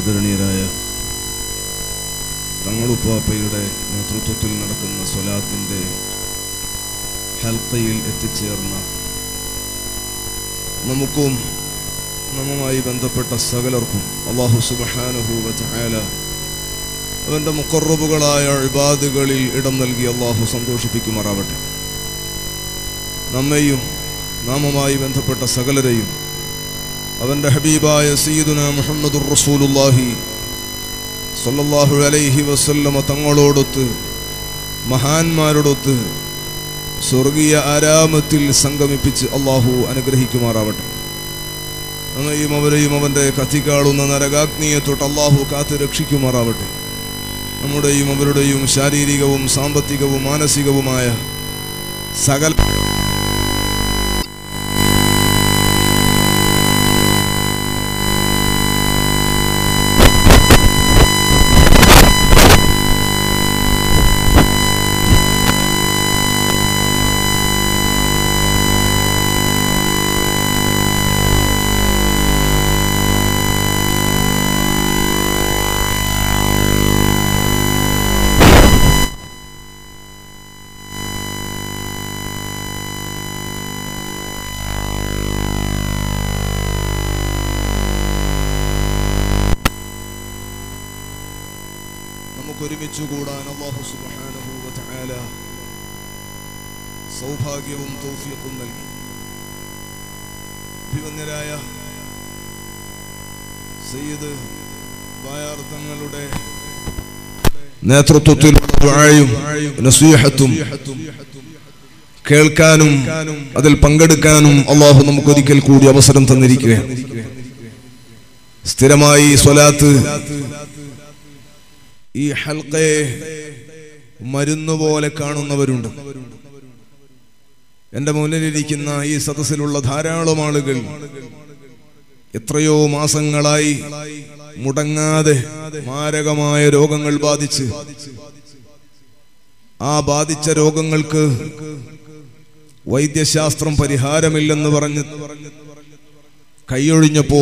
ആദരണീയരായ തങ്ങളുപ്പാപ്പയുടെ നേതൃത്വത്തിൽ നടക്കുന്ന സ്വലാത്തിൻ്റെ ഹൽക്കയിൽ എത്തിച്ചേർന്ന നമുക്കും നമ്മുമായി ബന്ധപ്പെട്ട സകലർക്കും അള്ളാഹു സുബഹാനുഭൂവ ചായാല അവൻ്റെ മുക്കറബുകളായ ഇബാദുകളിൽ ഇടം നൽകി അള്ളാഹു സന്തോഷിപ്പിക്കുമാറാവട്ടെ നമ്മെയും നാമുമായി ബന്ധപ്പെട്ട സകലരെയും അവൻ്റെ ഹബീബായ സയ്യിദുന മുഹമ്മദുർ റസൂലുല്ലാഹി സല്ലല്ലാഹു അലൈഹി വസല്ലമ തങ്ങളോടൊത്ത് മഹാന്മാരോടൊത്ത് സ്വർഗീയ ആരാമത്തിൽ സംഗമിപ്പിച്ച് അള്ളാഹു അനുഗ്രഹിക്കുമാറാവട്ടെ നമ്മയും അവരെയും അവൻ്റെ കത്തിക്കാളുന്ന നരകാഗ്നിയെ തൊട്ട് അള്ളാഹു കാത്ത് രക്ഷിക്കുമാറാവട്ടെ നമ്മുടെയും അവരുടെയും ശാരീരികവും സാമ്പത്തികവും മാനസികവുമായ സകല നമുക്ക് ഒരുമിച്ച് കൂടാൻ അള്ളാഹു സുബ്ഹാനഹു വ തആല സൗഭാഗ്യവും തൗഫീഖും നൽകി അഭിമന്യരായ സയ്യിദ് ബായാർ തങ്ങളുടെ നേതൃത്വത്തിൽ ദുആയും നസീഹത്തും കേൾക്കാനും അതിൽ പങ്കെടുക്കാനും അള്ളാഹു നമുക്ക് ഒരിക്കൽ കൂടി അവസരം തന്നിരിക്കുകയാണ് സ്ഥിരമായി സ്വലാത്ത് ഈ ഹൽക്കയെ മരുന്ന് പോലെ കാണുന്നവരുണ്ട് എന്റെ മുന്നിലിരിക്കുന്ന ഈ സദസ്സിലുള്ള ധാരാളം ആളുകൾ എത്രയോ മാസങ്ങളായി മുടങ്ങാതെ മാരകമായ രോഗങ്ങൾ ബാധിച്ച് ആ ബാധിച്ച രോഗങ്ങൾക്ക് വൈദ്യശാസ്ത്രം പരിഹാരമില്ലെന്ന് പറഞ്ഞ് കൈയൊഴിഞ്ഞപ്പോ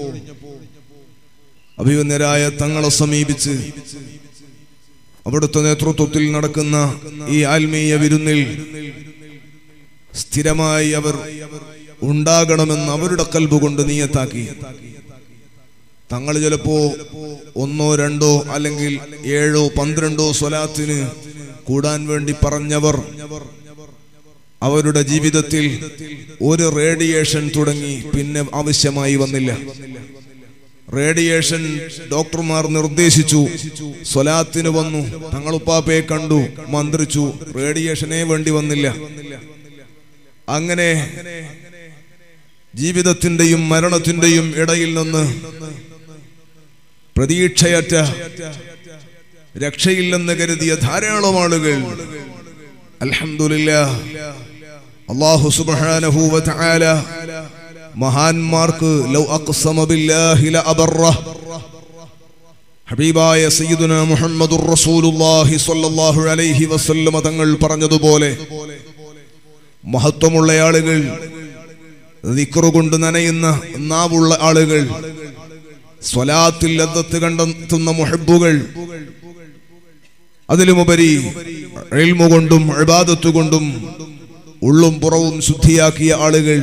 അഭിവന്യരായ തങ്ങളെ സമീപിച്ച് അവിടുത്തെ നേതൃത്വത്തിൽ നടക്കുന്ന ഈ ആത്മീയ വിരുന്നിൽ സ്ഥിരമായി അവർ ഉണ്ടാകണമെന്ന് അവരുടെ കൽബ് കൊണ്ട് നീയത്താക്കി തങ്ങൾ ചിലപ്പോ ഒന്നോ രണ്ടോ അല്ലെങ്കിൽ ഏഴോ പന്ത്രണ്ടോ സ്വലാത്തിന് കൂടാൻ വേണ്ടി പറഞ്ഞവർ അവരുടെ ജീവിതത്തിൽ ഒരു റേഡിയേഷൻ തുടങ്ങി പിന്നെ ആവശ്യമായി വന്നില്ല റേഡിയേഷൻ ഡോക്ടർമാർ നിർദ്ദേശിച്ചു സ്വലാത്തിന് വന്നു തങ്ങളുപ്പാപ്പയെ കണ്ടു മന്ത്രിച്ചു റേഡിയേഷനെ വേണ്ടി വന്നില്ല അങ്ങനെ ജീവിതത്തിന്റെയും മരണത്തിന്റെയും ഇടയിൽ നിന്ന് പ്രതീക്ഷയറ്റ രക്ഷയില്ലെന്ന് കരുതിയ ധാരാളം ആളുകൾ അൽഹംദുലില്ല അള്ളാഹു സുബ്ഹാനഹു വ തആല മഹാന്മാർക്ക് ലൗ അഖ്സമ ബില്ലാഹി ലഅബറ ഹബീബായ സയ്യിദുന മുഹമ്മദുർ റസൂലുള്ളാഹി സ്വല്ലല്ലാഹു അലൈഹി വസല്ലമ തങ്ങൾ പറഞ്ഞതുപോലെ മഹത്വമുള്ള ആളുകൾ ദിക്റ് കൊണ്ട് നനയുന്ന നാവുള്ള ആളുകൾ സ്വലാത്തിൽ ലദ്ദത്ത് കണ്ടെത്തുന്ന മുഹബ്ബുകൾ അതിലുമുപരി ഇൽമു കൊണ്ടും ഇബാദത്ത് കൊണ്ടും ഉള്ളും പുറവും ശുദ്ധിയാക്കിയ ആളുകൾ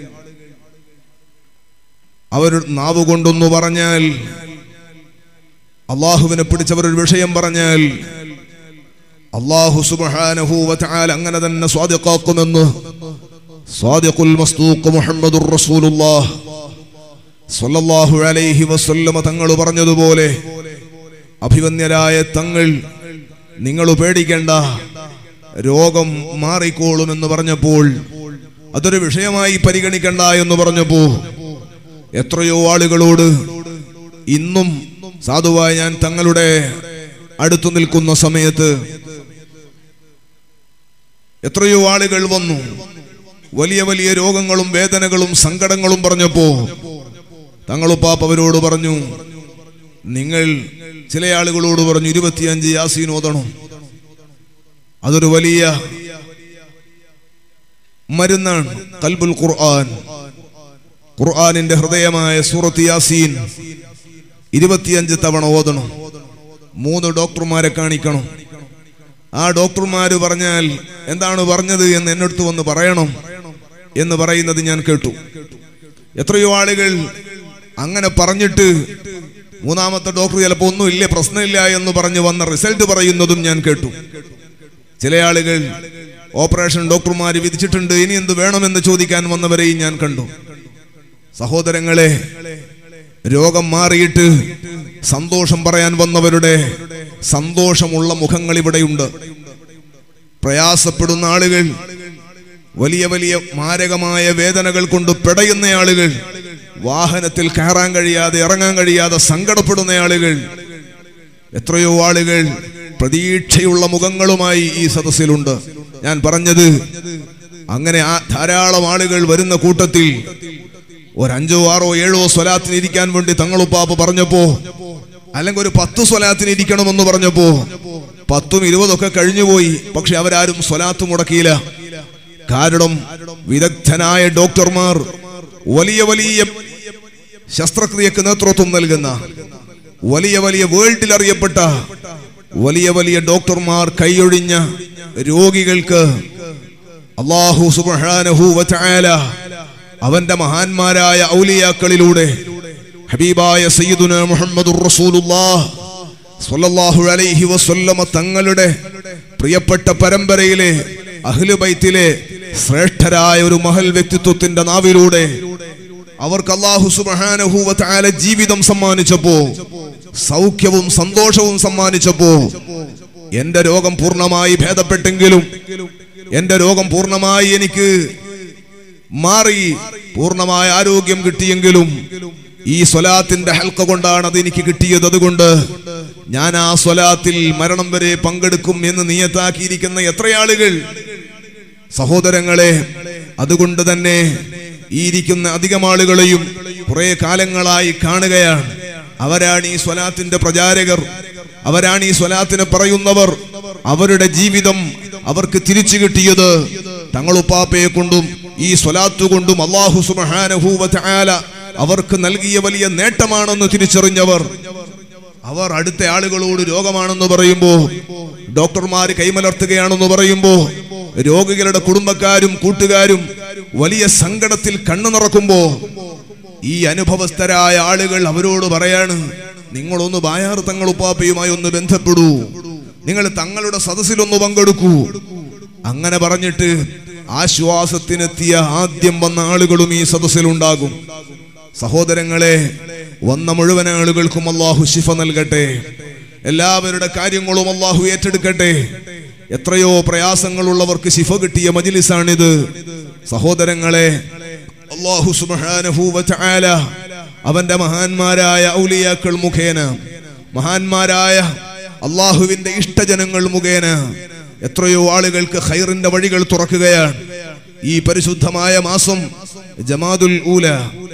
അവർ നാവ് കൊണ്ടൊന്നു പറഞ്ഞാൽ അള്ളാഹുവിനെ പിടിച്ചവർ ഒരു വിഷയം പറഞ്ഞാൽ അള്ളാഹു സുബ്ഹാനഹു വതആല അങ്ങനെ തന്നെ സ്വാദിഖാക്കുമെന്ന് സ്വാദിഖുൽ മസ്തൂഖ് മുഹമ്മദുർ റസൂലുള്ളാഹ് സ്വല്ലല്ലാഹു അലൈഹി വസല്ലമ തങ്ങൾ പറഞ്ഞതുപോലെ അഭിവന്യരായ തങ്ങൾ നിങ്ങൾ പേടിക്കേണ്ട രോഗം മാറിക്കോളുമെന്ന് പറഞ്ഞപ്പോൾ അതൊരു വിഷയമായി പരിഗണിക്കണ്ട എന്ന് പറഞ്ഞപ്പോ എത്രയോ ആളുകളോട് ഇന്നും സാധുവായി ഞാൻ തങ്ങളുടെ അടുത്തു നിൽക്കുന്ന സമയത്ത് എത്രയോ ആളുകൾ വന്നു വലിയ വലിയ രോഗങ്ങളും വേദനകളും സങ്കടങ്ങളും പറഞ്ഞപ്പോ തങ്ങളുപ്പാപ്പ അവരോട് പറഞ്ഞു നിങ്ങൾ ചില ആളുകളോട് പറഞ്ഞു ഇരുപത്തിയഞ്ച് യാസീൻ ഓതണം അതൊരു വലിയ മരുന്നാണ് കൽബുൽ ഖുർആൻ ഖുർആനിന്റെ ഹൃദയമായ സൂറത്ത് യാസീൻ ഇരുപത്തിയഞ്ച് തവണ ഓതണം മൂന്ന് ഡോക്ടർമാരെ കാണിക്കണം ആ ഡോക്ടർമാര് പറഞ്ഞാൽ എന്താണ് പറഞ്ഞത് എന്ന് എന്നടുത്ത് വന്ന് പറയണം എന്ന് പറയുന്നത് ഞാൻ കേട്ടു എത്രയോ ആളുകൾ അങ്ങനെ പറഞ്ഞിട്ട് മൂന്നാമത്തെ ഡോക്ടർ ചിലപ്പോൾ ഒന്നുമില്ല പ്രശ്നമില്ല എന്ന് പറഞ്ഞ് വന്ന റിസൾട്ട് പറയുന്നതും ഞാൻ കേട്ടു ചില ആളുകൾ ഓപ്പറേഷൻ ഡോക്ടർമാർ വിധിച്ചിട്ടുണ്ട് ഇനി എന്ത് വേണമെന്ന് ചോദിക്കാൻ വന്നവരെയും ഞാൻ കണ്ടു സഹോദരങ്ങളെ രോഗം മാറിയിട്ട് സന്തോഷം പറയാൻ വന്നവരുടെ സന്തോഷമുള്ള മുഖങ്ങൾ ഇവിടെയുണ്ട് പ്രയാസപ്പെടുന്ന ആളുകൾ വലിയ വലിയ മാരകമായ വേദനകൾ കൊണ്ട് പിടയുന്ന ആളുകൾ വാഹനത്തിൽ കയറാൻ കഴിയാതെ ഇറങ്ങാൻ കഴിയാതെ സങ്കടപ്പെടുന്ന ആളുകൾ എത്രയോ ആളുകൾ പ്രതീക്ഷയുള്ള മുഖങ്ങളുമായി ഈ സദസ്സിലുണ്ട് ഞാൻ പറഞ്ഞത് അങ്ങനെ ആ ധാരാളം ആളുകൾ വരുന്ന കൂട്ടത്തിൽ ഒരഞ്ചോ ആറോ ഏഴോ സ്വലാത്തിന് ഇരിക്കാൻ വേണ്ടി തങ്ങളുപ്പാപ്പ പറഞ്ഞപ്പോ അല്ലെങ്കിൽ ഒരു പത്ത് സ്വലാത്തിന് ഇരിക്കണമെന്ന് പറഞ്ഞപ്പോ പത്തും ഇരുപതൊക്കെ കഴിഞ്ഞുപോയി പക്ഷെ അവരാരും സ്വലാത്ത് മുടക്കിയില്ല കാരണം വിദഗ്ധനായ ഡോക്ടർമാർ വലിയ വലിയ ശസ്ത്രക്രിയക്ക് നേതൃത്വം നൽകുന്ന വലിയ വലിയ വേൾഡിൽ അറിയപ്പെട്ട വലിയ വലിയ ഡോക്ടർമാർ കൈയൊഴിഞ്ഞ രോഗികൾക്ക് അള്ളാഹു സുബ്ഹാനഹു വതആല അവന്റെ മഹാന്മാരായ ഔലിയാക്കളിലൂടെ ഹബീബായ സയ്യിദുന മുഹമ്മദുർ റസൂലുള്ളാഹ് സ്വല്ലല്ലാഹു അലൈഹി വസല്ലമ തങ്ങളുടെ പ്രിയപ്പെട്ട പരമ്പരയിലെ അഹ്ലുബൈത്തിലെ ശ്രേഷ്ഠരായ ഒരു മഹൽ വ്യക്തിത്വത്തിന്റെ നാവിലൂടെ അവർക്ക് അള്ളാഹു സുബ്ഹാനഹു വതആല ജീവിതം സമ്മാനിച്ചപ്പോ സൗഖ്യവും സന്തോഷവും സമ്മാനിച്ചപ്പോ എന്റെ രോഗം പൂർണ്ണമായി ഭേദപ്പെട്ടെങ്കിലും എന്റെ രോഗം പൂർണ്ണമായി എനിക്ക് മാറി പൂർണ്ണമായ ആരോഗ്യം കിട്ടിയെങ്കിലും ഈ സ്വലാത്തിന്റെ ഹൽക്ക കൊണ്ടാണ് അത് എനിക്ക് കിട്ടിയത് അതുകൊണ്ട് ഞാൻ ആ സ്വലാത്തിൽ മരണം വരെ പങ്കെടുക്കും എന്ന് നിയത്താക്കിയിരിക്കുന്ന എത്ര ആളുകൾ സഹോദരങ്ങളെ അതുകൊണ്ട് തന്നെ ഈ ഇരിക്കുന്ന അധികം ആളുകളെയും കുറെ കാലങ്ങളായി കാണുകയാണ് അവരാണ് ഈ സ്വലാത്തിന്റെ പ്രചാരകർ അവരാണ് ഈ സ്വലാത്തിനെ പറയുന്നവർ അവരുടെ ജീവിതം അവർക്ക് തിരിച്ചു കിട്ടിയത് തങ്ങളുപ്പാപ്പയെ കൊണ്ടും ഈ സ്വലാത്തു കൊണ്ടും അള്ളാഹു സുബാനഹൂവല അവർക്ക് നൽകിയ വലിയ നേട്ടമാണെന്ന് തിരിച്ചറിഞ്ഞവർ അവർ അടുത്ത ആളുകളോട് രോഗമാണെന്ന് പറയുമ്പോ ഡോക്ടർമാര് കൈമലർത്തുകയാണെന്ന് പറയുമ്പോ രോഗികളുടെ കുടുംബക്കാരും കൂട്ടുകാരും വലിയ സങ്കടത്തിൽ കണ്ണു നിറക്കുമ്പോ ഈ അനുഭവസ്ഥരായ ആളുകൾ അവരോട് പറയാണ് നിങ്ങളൊന്ന് ബായാർ തങ്ങൾ ഉപ്പാപ്പയുമായി ഒന്ന് ബന്ധപ്പെടൂ നിങ്ങൾ തങ്ങളുടെ സദസ്സിലൊന്ന് പങ്കെടുക്കൂ അങ്ങനെ പറഞ്ഞിട്ട് ആശ്വാസത്തിനെത്തിയ ആദ്യം വന്ന ആളുകളും ഈ സദസ്സിലുണ്ടാകും സഹോദരങ്ങളെ വന്ന മുഴുവൻ ആളുകൾക്കും അള്ളാഹു ശിഫ നൽകട്ടെ എല്ലാവരുടെ കാര്യങ്ങളും അള്ളാഹു ഏറ്റെടുക്കട്ടെ എത്രയോ പ്രയാസങ്ങളുള്ളവർക്ക് ശിഫ കിട്ടിയ മജിലിസാണിത് സഹോദരങ്ങളെ അള്ളാഹു സുബ്ഹാനഹു വതആല അവന്റെ മഹാന്മാരായ ഔലിയാക്കൾ മുഖേന മഹാന്മാരായ അള്ളാഹുവിന്റെ ഇഷ്ടജനങ്ങൾ മുഖേന എത്രയോ ആളുകൾക്ക് ഖൈറിന്റെ വഴികൾ തുറക്കുകയാണ് ഈ പരിശുദ്ധമായ മാസം ജമാദുൽ ഊല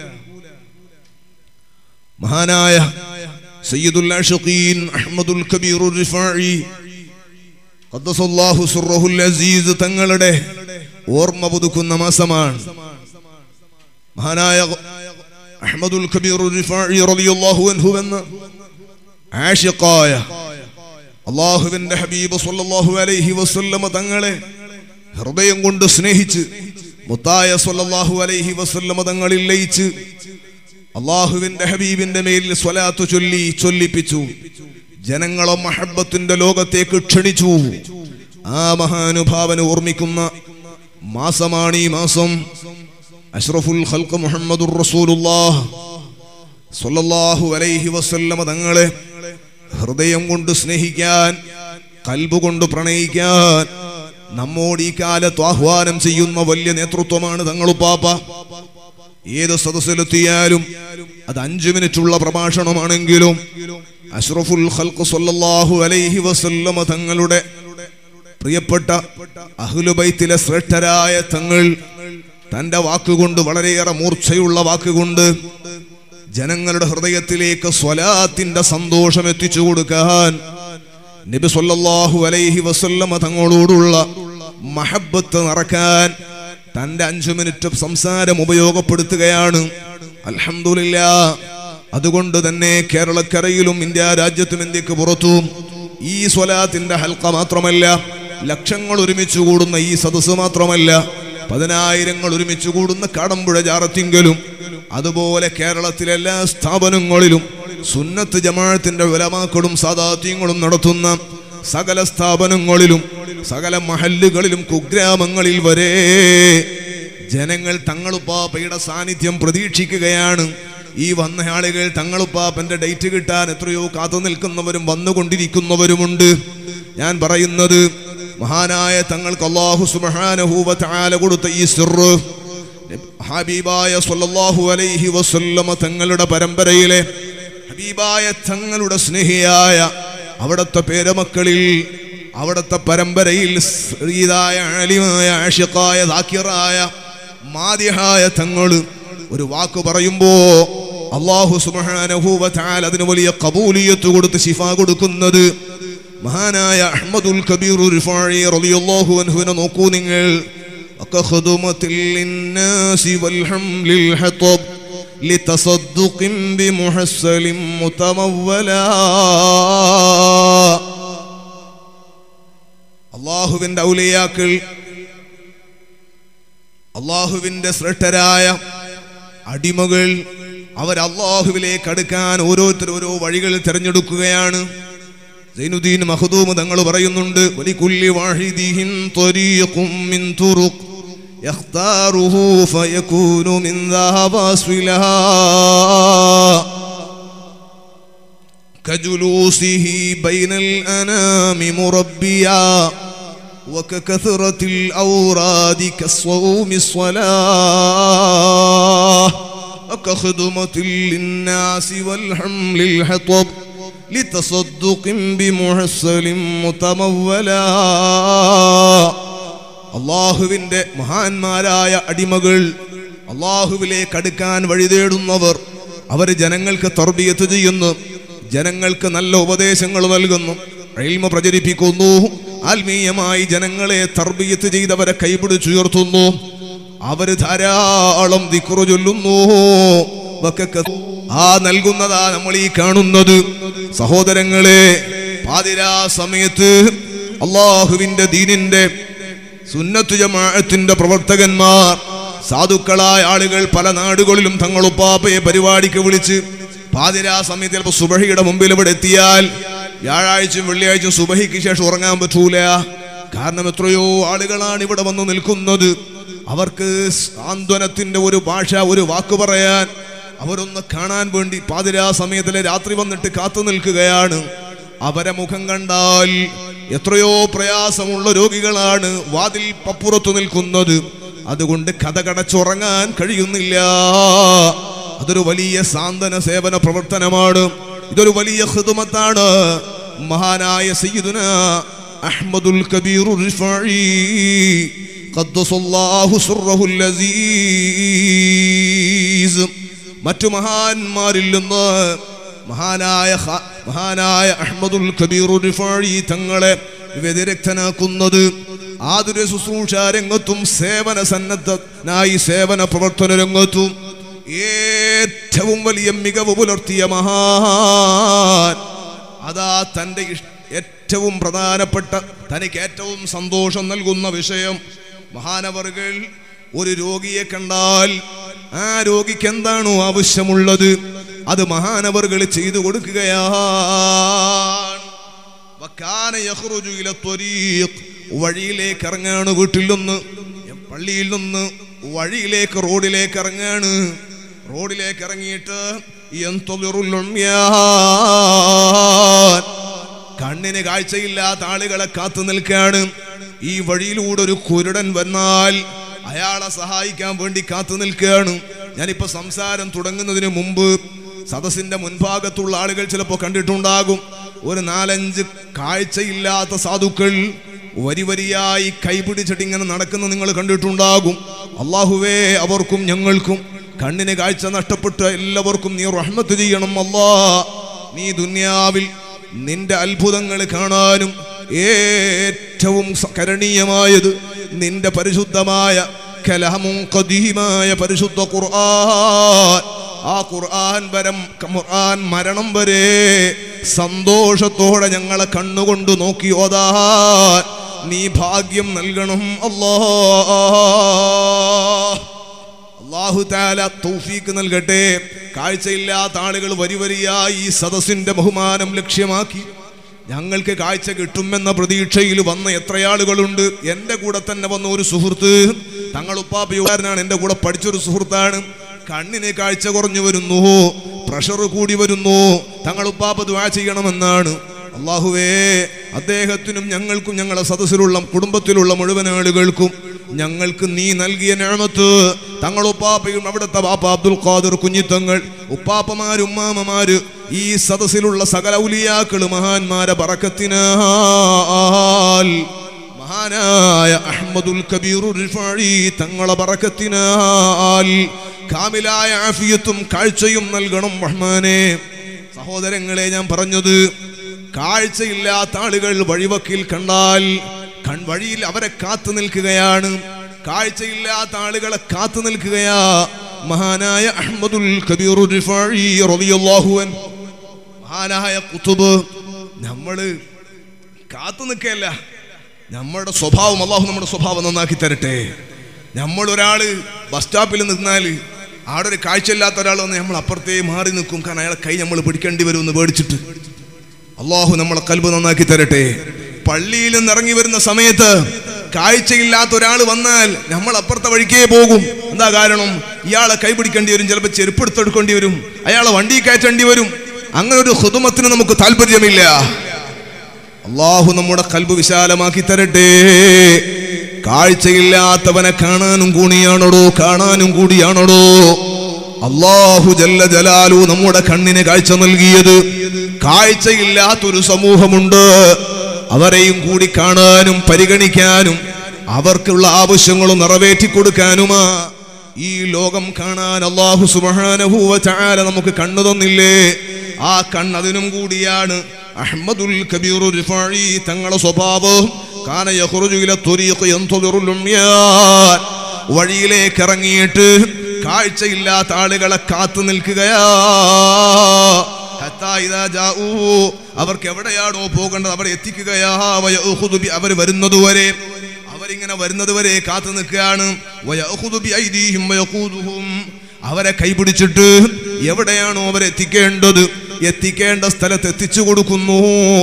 മഹാനായ സയ്യിദുൽ ആഷിഖീൻ അഹ്മദുൽ കബീർ റിഫാഇ ഖദ്ദസല്ലാഹു സുറഹുൽ അസീസ് തങ്ങളുടെ ഓർമ്മ പുതുക്കുന്ന മാസമാണ് മഹാനായ അഹ്മദുൽ കബീർ റിഫാഇ റളിയല്ലാഹു അൻഹു എന്ന ആഷിഖായ അള്ളാഹുവിന്റെ ഹബീബ് സല്ലല്ലാഹു അലൈഹി വസല്ലമ തങ്ങളെ ഹൃദയം കൊണ്ട് സ്നേഹിച്ച് മുത്തായ സല്ലല്ലാഹു അലൈഹി വസല്ലമ തങ്ങളിൽ ലയിച്ച് അള്ളാഹുവിന്റെ ഹബീബിന്റെ മേലിൽ സ്വലാത്തു ചൊല്ലി ചൊല്ലിപ്പിച്ചു ജനങ്ങളെ മഹബത്തിന്റെ ലോകത്തേക്ക് ക്ഷണിച്ചു ആ മഹാനുഭാവനെ ഓർമ്മിക്കുന്ന മാസമാണ് ഈ മാസം അഷ്റഫുൽ ഖൽഖ് മുഹമ്മദുർ റസൂലുള്ളാഹ് സ്വല്ലല്ലാഹു അലൈഹി വസല്ലമ തങ്ങളെ ഹൃദയം കൊണ്ട് സ്നേഹിക്കാൻ കൽബ് കൊണ്ട് പ്രണയിക്കാൻ നമ്മോട് ഈ കാലത്ത് ആഹ്വാനം ചെയ്യുന്ന വലിയ നേതൃത്വമാണ് തങ്ങളുപ്പാപ്പ ഏത് സദസ്സിലെത്തിയാലും അത് അഞ്ചു മിനിറ്റുള്ള പ്രഭാഷണമാണെങ്കിലും അഷ്റഫുൽ ഖൽഖ് സല്ലല്ലാഹു അലൈഹി വസല്ലമ തങ്ങളുടെ പ്രിയപ്പെട്ട അഹ്ലുബൈത്തിലെ ശ്രേഷ്ഠരായ തങ്ങൾ തന്റെ വാക്കുകൊണ്ട് വളരെയേറെ മൂർച്ചയുള്ള വാക്കുകൊണ്ട് ജനങ്ങളുടെ ഹൃദയത്തിലേക്ക് സ്വലാത്തിന്റെ സന്തോഷം എത്തിച്ചു കൊടുക്കാൻ നബി സല്ലല്ലാഹു അലൈഹി വസല്ലമ തങ്ങളോടുള്ള മഹബത്ത് നിറക്കാൻ തന്റെ അഞ്ചു മിനിറ്റ് സംസാരം ഉപയോഗപ്പെടുത്തുകയാണ് അൽഹംദുലില്ലാ അതുകൊണ്ട് തന്നെ കേരളക്കരയിലും ഇന്ത്യ രാജ്യത്തും ഇന്ത്യക്ക് പുറത്തും ഈ സ്വലാത്തിന്റെ ഹൽക്ക മാത്രമല്ല ലക്ഷങ്ങൾ ഒരുമിച്ച് കൂടുന്ന ഈ സദസ്സ് മാത്രമല്ല പതിനായിരങ്ങൾ ഒരുമിച്ച് കൂടുന്ന കാടമ്പുഴ ജാറത്തിങ്കലും അതുപോലെ കേരളത്തിലെ എല്ലാ സ്ഥാപനങ്ങളിലും സുന്നത്ത് ജമാഅത്തിന്റെ വിലമാക്കളും സാദാത്യങ്ങളും നടത്തുന്ന സകല സ്ഥാപനങ്ങളിലും സകല മഹല്ലുകളിലും കുഗ്രാമങ്ങളിൽ വരെ ജനങ്ങൾ തങ്ങളുപ്പാപ്പയുടെ സാന്നിധ്യം പ്രതീക്ഷിക്കുകയാണ് ഈ വന്ന ആളുകൾ തങ്ങളുപ്പാപ്പന്റെ ഡേറ്റ് കിട്ടാൻ എത്രയോ കാത്തു നിൽക്കുന്നവരും വന്നുകൊണ്ടിരിക്കുന്നവരുമുണ്ട് ഞാൻ പറയുന്നത് മഹാനായ തങ്ങൾക്ക് അള്ളാഹു സുബ്ഹാനഹു തആല കൊടുത്ത ഈ സിറ് ഹബീബായ സല്ലല്ലാഹു അലൈഹി വസല്ലമ തങ്ങളുടെ പരമ്പരയിലെ ഹബീബായ തങ്ങളുടെ സ്നേഹിയായ അവിടുത്തെ പേരമക്കളിൽ അവിടുത്തെ പരമ്പരയിൽ ശ്രീതായ ആലിമായ ആഷിഖായ ദാക്കിറായ മാതിഹായ തങ്ങൾ ഒരു വാക്ക് പറയുമ്പോ അള്ളാഹു സുബ്ഹാനഹു വതആല അതിന് വലിയ കബൂലിയത്ത് കൊടുത്ത് ശിഫ കൊടുക്കുന്നത് മഹാനായ അഹ്മദുൽ കബീർ റിഫാഴി റളിയല്ലാഹു അൻഹുവിനെ നോക്കൂ നിങ്ങൾ وكخدمة للناس والحمل الحطب لتصدق بمحسل متمولا അള്ളാഹുവിന്റെ ഔലിയാക്കൾ അള്ളാഹുവിന്റെ ശ്രേഷ്ഠരായ അടിമകൾ അവർ അള്ളാഹുവിലേക്ക് അടുക്കാൻ ഓരോരുത്തർ ഓരോ വഴികൾ തിരഞ്ഞെടുക്കുകയാണ് സൈനുദ്ദീൻ മഹദൂം തങ്ങൾ പറയുന്നുണ്ട് വലികുല്ലി വാഹിദിഹിൻ ത്വരീഖും മിൻ തുറുഖ് യഖ്താറുഹു ഫയകൂനു മിൻ ذهب أسفلها كجلوسه بين الأنام مربيا وككثرة الأوراد كالصوم الصلاة وكخدمة للناس والحمل الحطب لتصدق بمحسل متمولا അള്ളാഹുവിന്റെ മഹാന്മാരായ അടിമകൾ അള്ളാഹുവിലേക്ക് അടുക്കാൻ വഴി തേടുന്നവർ അവർ ജനങ്ങൾക്ക് തർബിയത്ത് ചെയ്യുന്നു ജനങ്ങൾക്ക് നല്ല ഉപദേശങ്ങൾ നൽകുന്നു എൽമ പ്രചരിപ്പിക്കുന്നു ആത്മീയമായി ജനങ്ങളെ തർബിയത്ത് ചെയ്തവരെ കൈപിടിച്ചുയർത്തുന്നു അവര് ധാരാളം ദിക്റു ചൊല്ലുന്നു വക്കക്ക ആ നൽകുന്നതാ നമ്മൾ ഈ കാണുന്നത് സഹോദരങ്ങളെ പാതിരാ സമയത്ത് അള്ളാഹുവിന്റെ ദീനിന്റെ സുന്നത്തു ജമാഅത്തിന്റെ പ്രവർത്തകന്മാർ സാധുക്കളായ ആളുകൾ പല നാടുകളിലും തങ്ങളുപ്പാപ്പയെ പരിപാടിക്ക് വിളിച്ച് പാതിരാ സമയത്ത് ചിലപ്പോൾ സുബഹിയുടെ മുമ്പിൽ ഇവിടെ എത്തിയാൽ വ്യാഴാഴ്ചയും വെള്ളിയാഴ്ചയും സുബഹിക്ക് ശേഷം ഉറങ്ങാൻ പറ്റൂല കാരണം എത്രയോ ആളുകളാണ് ഇവിടെ വന്ന് നിൽക്കുന്നത് അവർക്ക് സാന്ത്വനത്തിന്റെ ഒരു ഭാഷ ഒരു വാക്ക് പറയാൻ അവരൊന്ന് കാണാൻ വേണ്ടി പാതിരാ സമയത്തിലെ രാത്രി വന്നിട്ട് കാത്തു നിൽക്കുകയാണ് അവരെ മുഖം കണ്ടാൽ എത്രയോ പ്രയാസമുള്ള രോഗികളാണ് വാതിൽ പപ്പുറത്തു നിൽക്കുന്നത് അതുകൊണ്ട് കഥ കടച്ചുറങ്ങാൻ കഴിയുന്നില്ല അതൊരു വലിയ സാന്ത്വന സേവന പ്രവർത്തനമാണ് ഇതൊരു വലിയ ഹിദുമത്താണ് മഹാനായ സയ്യിദുന അഹ്മദുൽ കബീർ റിഫായി ഖദ്ദസല്ലാഹു സിർറഹുൽ അസീസ് മറ്റു മഹാന്മാരിൽ നിന്ന് മഹാനായ ഖ- മഹാനായ അഹ്മദുൽ കബീർ റിഫാഴി തങ്ങളെ വ്യതിരക്തനാക്കുന്നത് ആതുര ശുശ്രൂഷ രംഗത്തും സേവന സന്നദ്ധനായി സേവന പ്രവർത്തന രംഗത്തും ഏറ്റവും വലിയ മികവ് പുലർത്തിയ മഹാൻ അതാ തൻ്റെ ഇഷ്- ഏറ്റവും പ്രധാനപ്പെട്ട തനിക്ക് ഏറ്റവും സന്തോഷം നൽകുന്ന വിഷയം മഹാനവറുകൾ ഒരു രോഗിയെ കണ്ടാൽ ആ രോഗിക്ക് എന്താണോ ആവശ്യമുള്ളത് അത് മഹാനവറുകൾ ചെയ്തു കൊടുക്കുകയാണ് വക്കാന യഖ്റുജു ഇല ത്വരീഖ്. വഴിയിലേക്ക് ഇറങ്ങാണ് വീട്ടിൽ നിന്ന് പള്ളിയിൽ നിന്ന് വഴിയിലേക്ക് റോഡിലേക്ക് ഇറങ്ങാണ് റോഡിലേക്ക് ഇറങ്ങിയിട്ട് യന്തളിറുൽ ഉമ്യാൻ. കണ്ണിന് കാഴ്ചയില്ലാത്ത ആളുകളെ കാത്തു നിൽക്കാണ് ഈ വഴിയിലൂടെ ഒരു കുരുടൻ വന്നാൽ അയാളെ സഹായിക്കാൻ വേണ്ടി കാത്തു നിൽക്കുകയാണ് ഞാനിപ്പോ സംസാരം തുടങ്ങുന്നതിന് മുമ്പ് സദസ്സിന്റെ മുൻഭാഗത്തുള്ള ആളുകൾ ചിലപ്പോൾ കണ്ടിട്ടുണ്ടാകും ഒരു നാലഞ്ച് കാഴ്ചയില്ലാത്ത സാധുക്കൾ വരി വരിയായി കൈപിടിച്ചിട്ട് ഇങ്ങനെ നടക്കുന്ന നിങ്ങൾ കണ്ടിട്ടുണ്ടാകും അള്ളാഹുവേ അവർക്കും ഞങ്ങൾക്കും കണ്ണിന് കാഴ്ച നഷ്ടപ്പെട്ട എല്ലാവർക്കും നീ റഹ്മത്ത് ചെയ്യണം അല്ലാ നീ ദുന്യാവിൽ നിന്റെ അത്ഭുതങ്ങൾ കാണാനും ഏറ്റവും സ- കരണീയമായത് നിന്റെ പരിശുദ്ധമായ കലാമും കദീമായ പരിശുദ്ധ ഖുർആൻ ആ ഖുർആൻ വരം ഖുർആൻ മരണം വരെ സന്തോഷത്തോടെ ഞങ്ങളെ കണ്ണുകൊണ്ട് നോക്കി ഓതാൻ നീ ഭാഗ്യം നൽകണം അല്ലാ അള്ളാഹു താല തൗഫീക്ക് നൽകട്ടെ കാഴ്ചയില്ലാത്ത ആളുകൾ വരി വരിയായി ഈ സദസ്സിന്റെ ബഹുമാനം ലക്ഷ്യമാക്കി ഞങ്ങൾക്ക് കാഴ്ച കിട്ടുമെന്ന പ്രതീക്ഷയിൽ വന്ന എത്ര ആളുകളുണ്ട് എൻ്റെ കൂടെ തന്നെ വന്ന ഒരു സുഹൃത്ത് തങ്ങൾ ഉപ്പാപ്പയുകാരനാണ് എൻ്റെ കൂടെ പഠിച്ചൊരു സുഹൃത്താണ് കണ്ണിന് കാഴ്ച കുറഞ്ഞു വരുന്നു പ്രഷർ കൂടി വരുന്നു തങ്ങൾ ഉപ്പാപ്പ ദ്വാ ചെയ്യണമെന്നാണ് അള്ളാഹുവേ അദ്ദേഹത്തിനും ഞങ്ങൾക്കും ഞങ്ങളുടെ സദസ്സിലുള്ള കുടുംബത്തിലുള്ള മുഴുവൻ ആളുകൾക്കും ഞങ്ങൾക്ക് നീ നൽകിയ ഞാമത്ത് തങ്ങൾ ഉപ്പാപ്പയും അവിടുത്തെ ബാപ്പ അബ്ദുൽ ഖാദിർ കുഞ്ഞിത്തങ്ങൾ ഉപ്പാപ്പമാര് ഉമ്മാമമാര് ഈ സദസ്സിലുള്ള സകല ഉലിയാക്കള് മഹാന്മാരെ പറക്കത്തിനാൽ മഹാനായ അഹമ്മദുൽ കബീർ റിഫാഴി തങ്ങളെ പറക്കത്തിനാൽ കാമിലായ ആഫിയത്തും കാഴ്ചയും നൽകണം റഹ്മാനെ സഹോദരങ്ങളെ ഞാൻ പറഞ്ഞത് കാഴ്ചയില്ലാത്ത ആളുകൾ വഴിവക്കിൽ കണ്ടാൽ കൺ വഴിയിൽ അവരെ കാത്തു നിൽക്കുകയാണ് കാഴ്ചയില്ലാത്ത ആളുകളെ കാത്തു നിൽക്കുകയാ മഹാനായ അഹമ്മദുൽ കബീർ റിഫാഴി റളിയല്ലാഹു അൻഹു മഹാനായ കുത്തുബ് നമ്മള് കാത്തു നിൽക്കല്ല നമ്മുടെ സ്വഭാവം അള്ളാഹു നമ്മുടെ സ്വഭാവം നന്നാക്കി തരട്ടെ നമ്മൾ ഒരാള് ബസ് സ്റ്റോപ്പിൽ നിന്നാൽ അവിടെ ഒരു കാഴ്ചയില്ലാത്ത ഒരാൾ വന്ന് നമ്മൾ അപ്പുറത്തേ മാറി നിൽക്കും കാരണം അയാളെ കൈ നമ്മൾ പിടിക്കേണ്ടി വരും എന്ന് പേടിച്ചിട്ട് അള്ളാഹു നമ്മളെ കൽബ് നന്നാക്കി തരട്ടെ പള്ളിയിൽ നിന്ന് ഇറങ്ങി വരുന്ന സമയത്ത് കാഴ്ചയില്ലാത്ത ഒരാൾ വന്നാൽ നമ്മൾ അപ്പുറത്തെ വഴിക്കേ പോകും എന്താ കാരണം ഇയാളെ കൈ പിടിക്കേണ്ടി വരും ചിലപ്പോൾ ചെരുപ്പെടുത്തെടുക്കേണ്ടി വരും അയാളെ വണ്ടി കയറ്റേണ്ടി വരും അങ്ങനെ ഒരു ഹുദുമത്തിന് നമുക്ക് താല്പര്യമില്ല അള്ളാഹു നമ്മുടെ കൽബ് വിശാലമാക്കി തരട്ടെ കാഴ്ചയില്ലാത്തവനെ കാണാനും കൂടിയാണോടോ കാണാനും കൂടിയാണോടോ അള്ളാഹു ജല്ല ജലാലു നമ്മുടെ കണ്ണിന് കാഴ്ച നൽകിയത് കാഴ്ചയില്ലാത്തൊരു സമൂഹമുണ്ട് അവരെയും കൂടി കാണാനും പരിഗണിക്കാനും അവർക്കുള്ള ആവശ്യങ്ങളും നിറവേറ്റി കൊടുക്കാനുമാ ഈ ലോകം കാണാൻ അള്ളാഹു സുബാനഹൂവ ചാല നമുക്ക് കണ്ണു തന്നില്ലേ ആ കണ്ണതിനും കൂടിയാണ് അഹമ്മദുൽ കബീർ റിഫാഴി തങ്ങളുടെ സ്വഭാവം കാന യഖ്റുജു ഇല ത്വരീഖ് യൻതദിറുൽ ഉമ്യാൻ വഴിയിലേക്ക് ഇറങ്ങിയിട്ട് കാഴ്ചയില്ലാത്ത ആളുകളെ കാത്തു നിൽക്കുകയാ ഹത്താ ഇദാ ജാഊ അവർക്ക് എവിടെയാണോ പോകേണ്ടത് അവിടെ എത്തിക്കുകയാ വയഖുദു ബി അവർ വരുന്നതുവരെ അവരിങ്ങനെ വരുന്നത് വരെ കാത്തു നിൽക്കുകയാണ് വയഖുദു ബി ഐദീഹിം വയഖൂദുഹും അവരെ കൈപിടിച്ചിട്ട് എവിടെയാണോ അവരെ എത്തിക്കേണ്ടത് എത്തിക്കേണ്ട സ്ഥലത്ത് എത്തിച്ചു കൊടുക്കുന്നു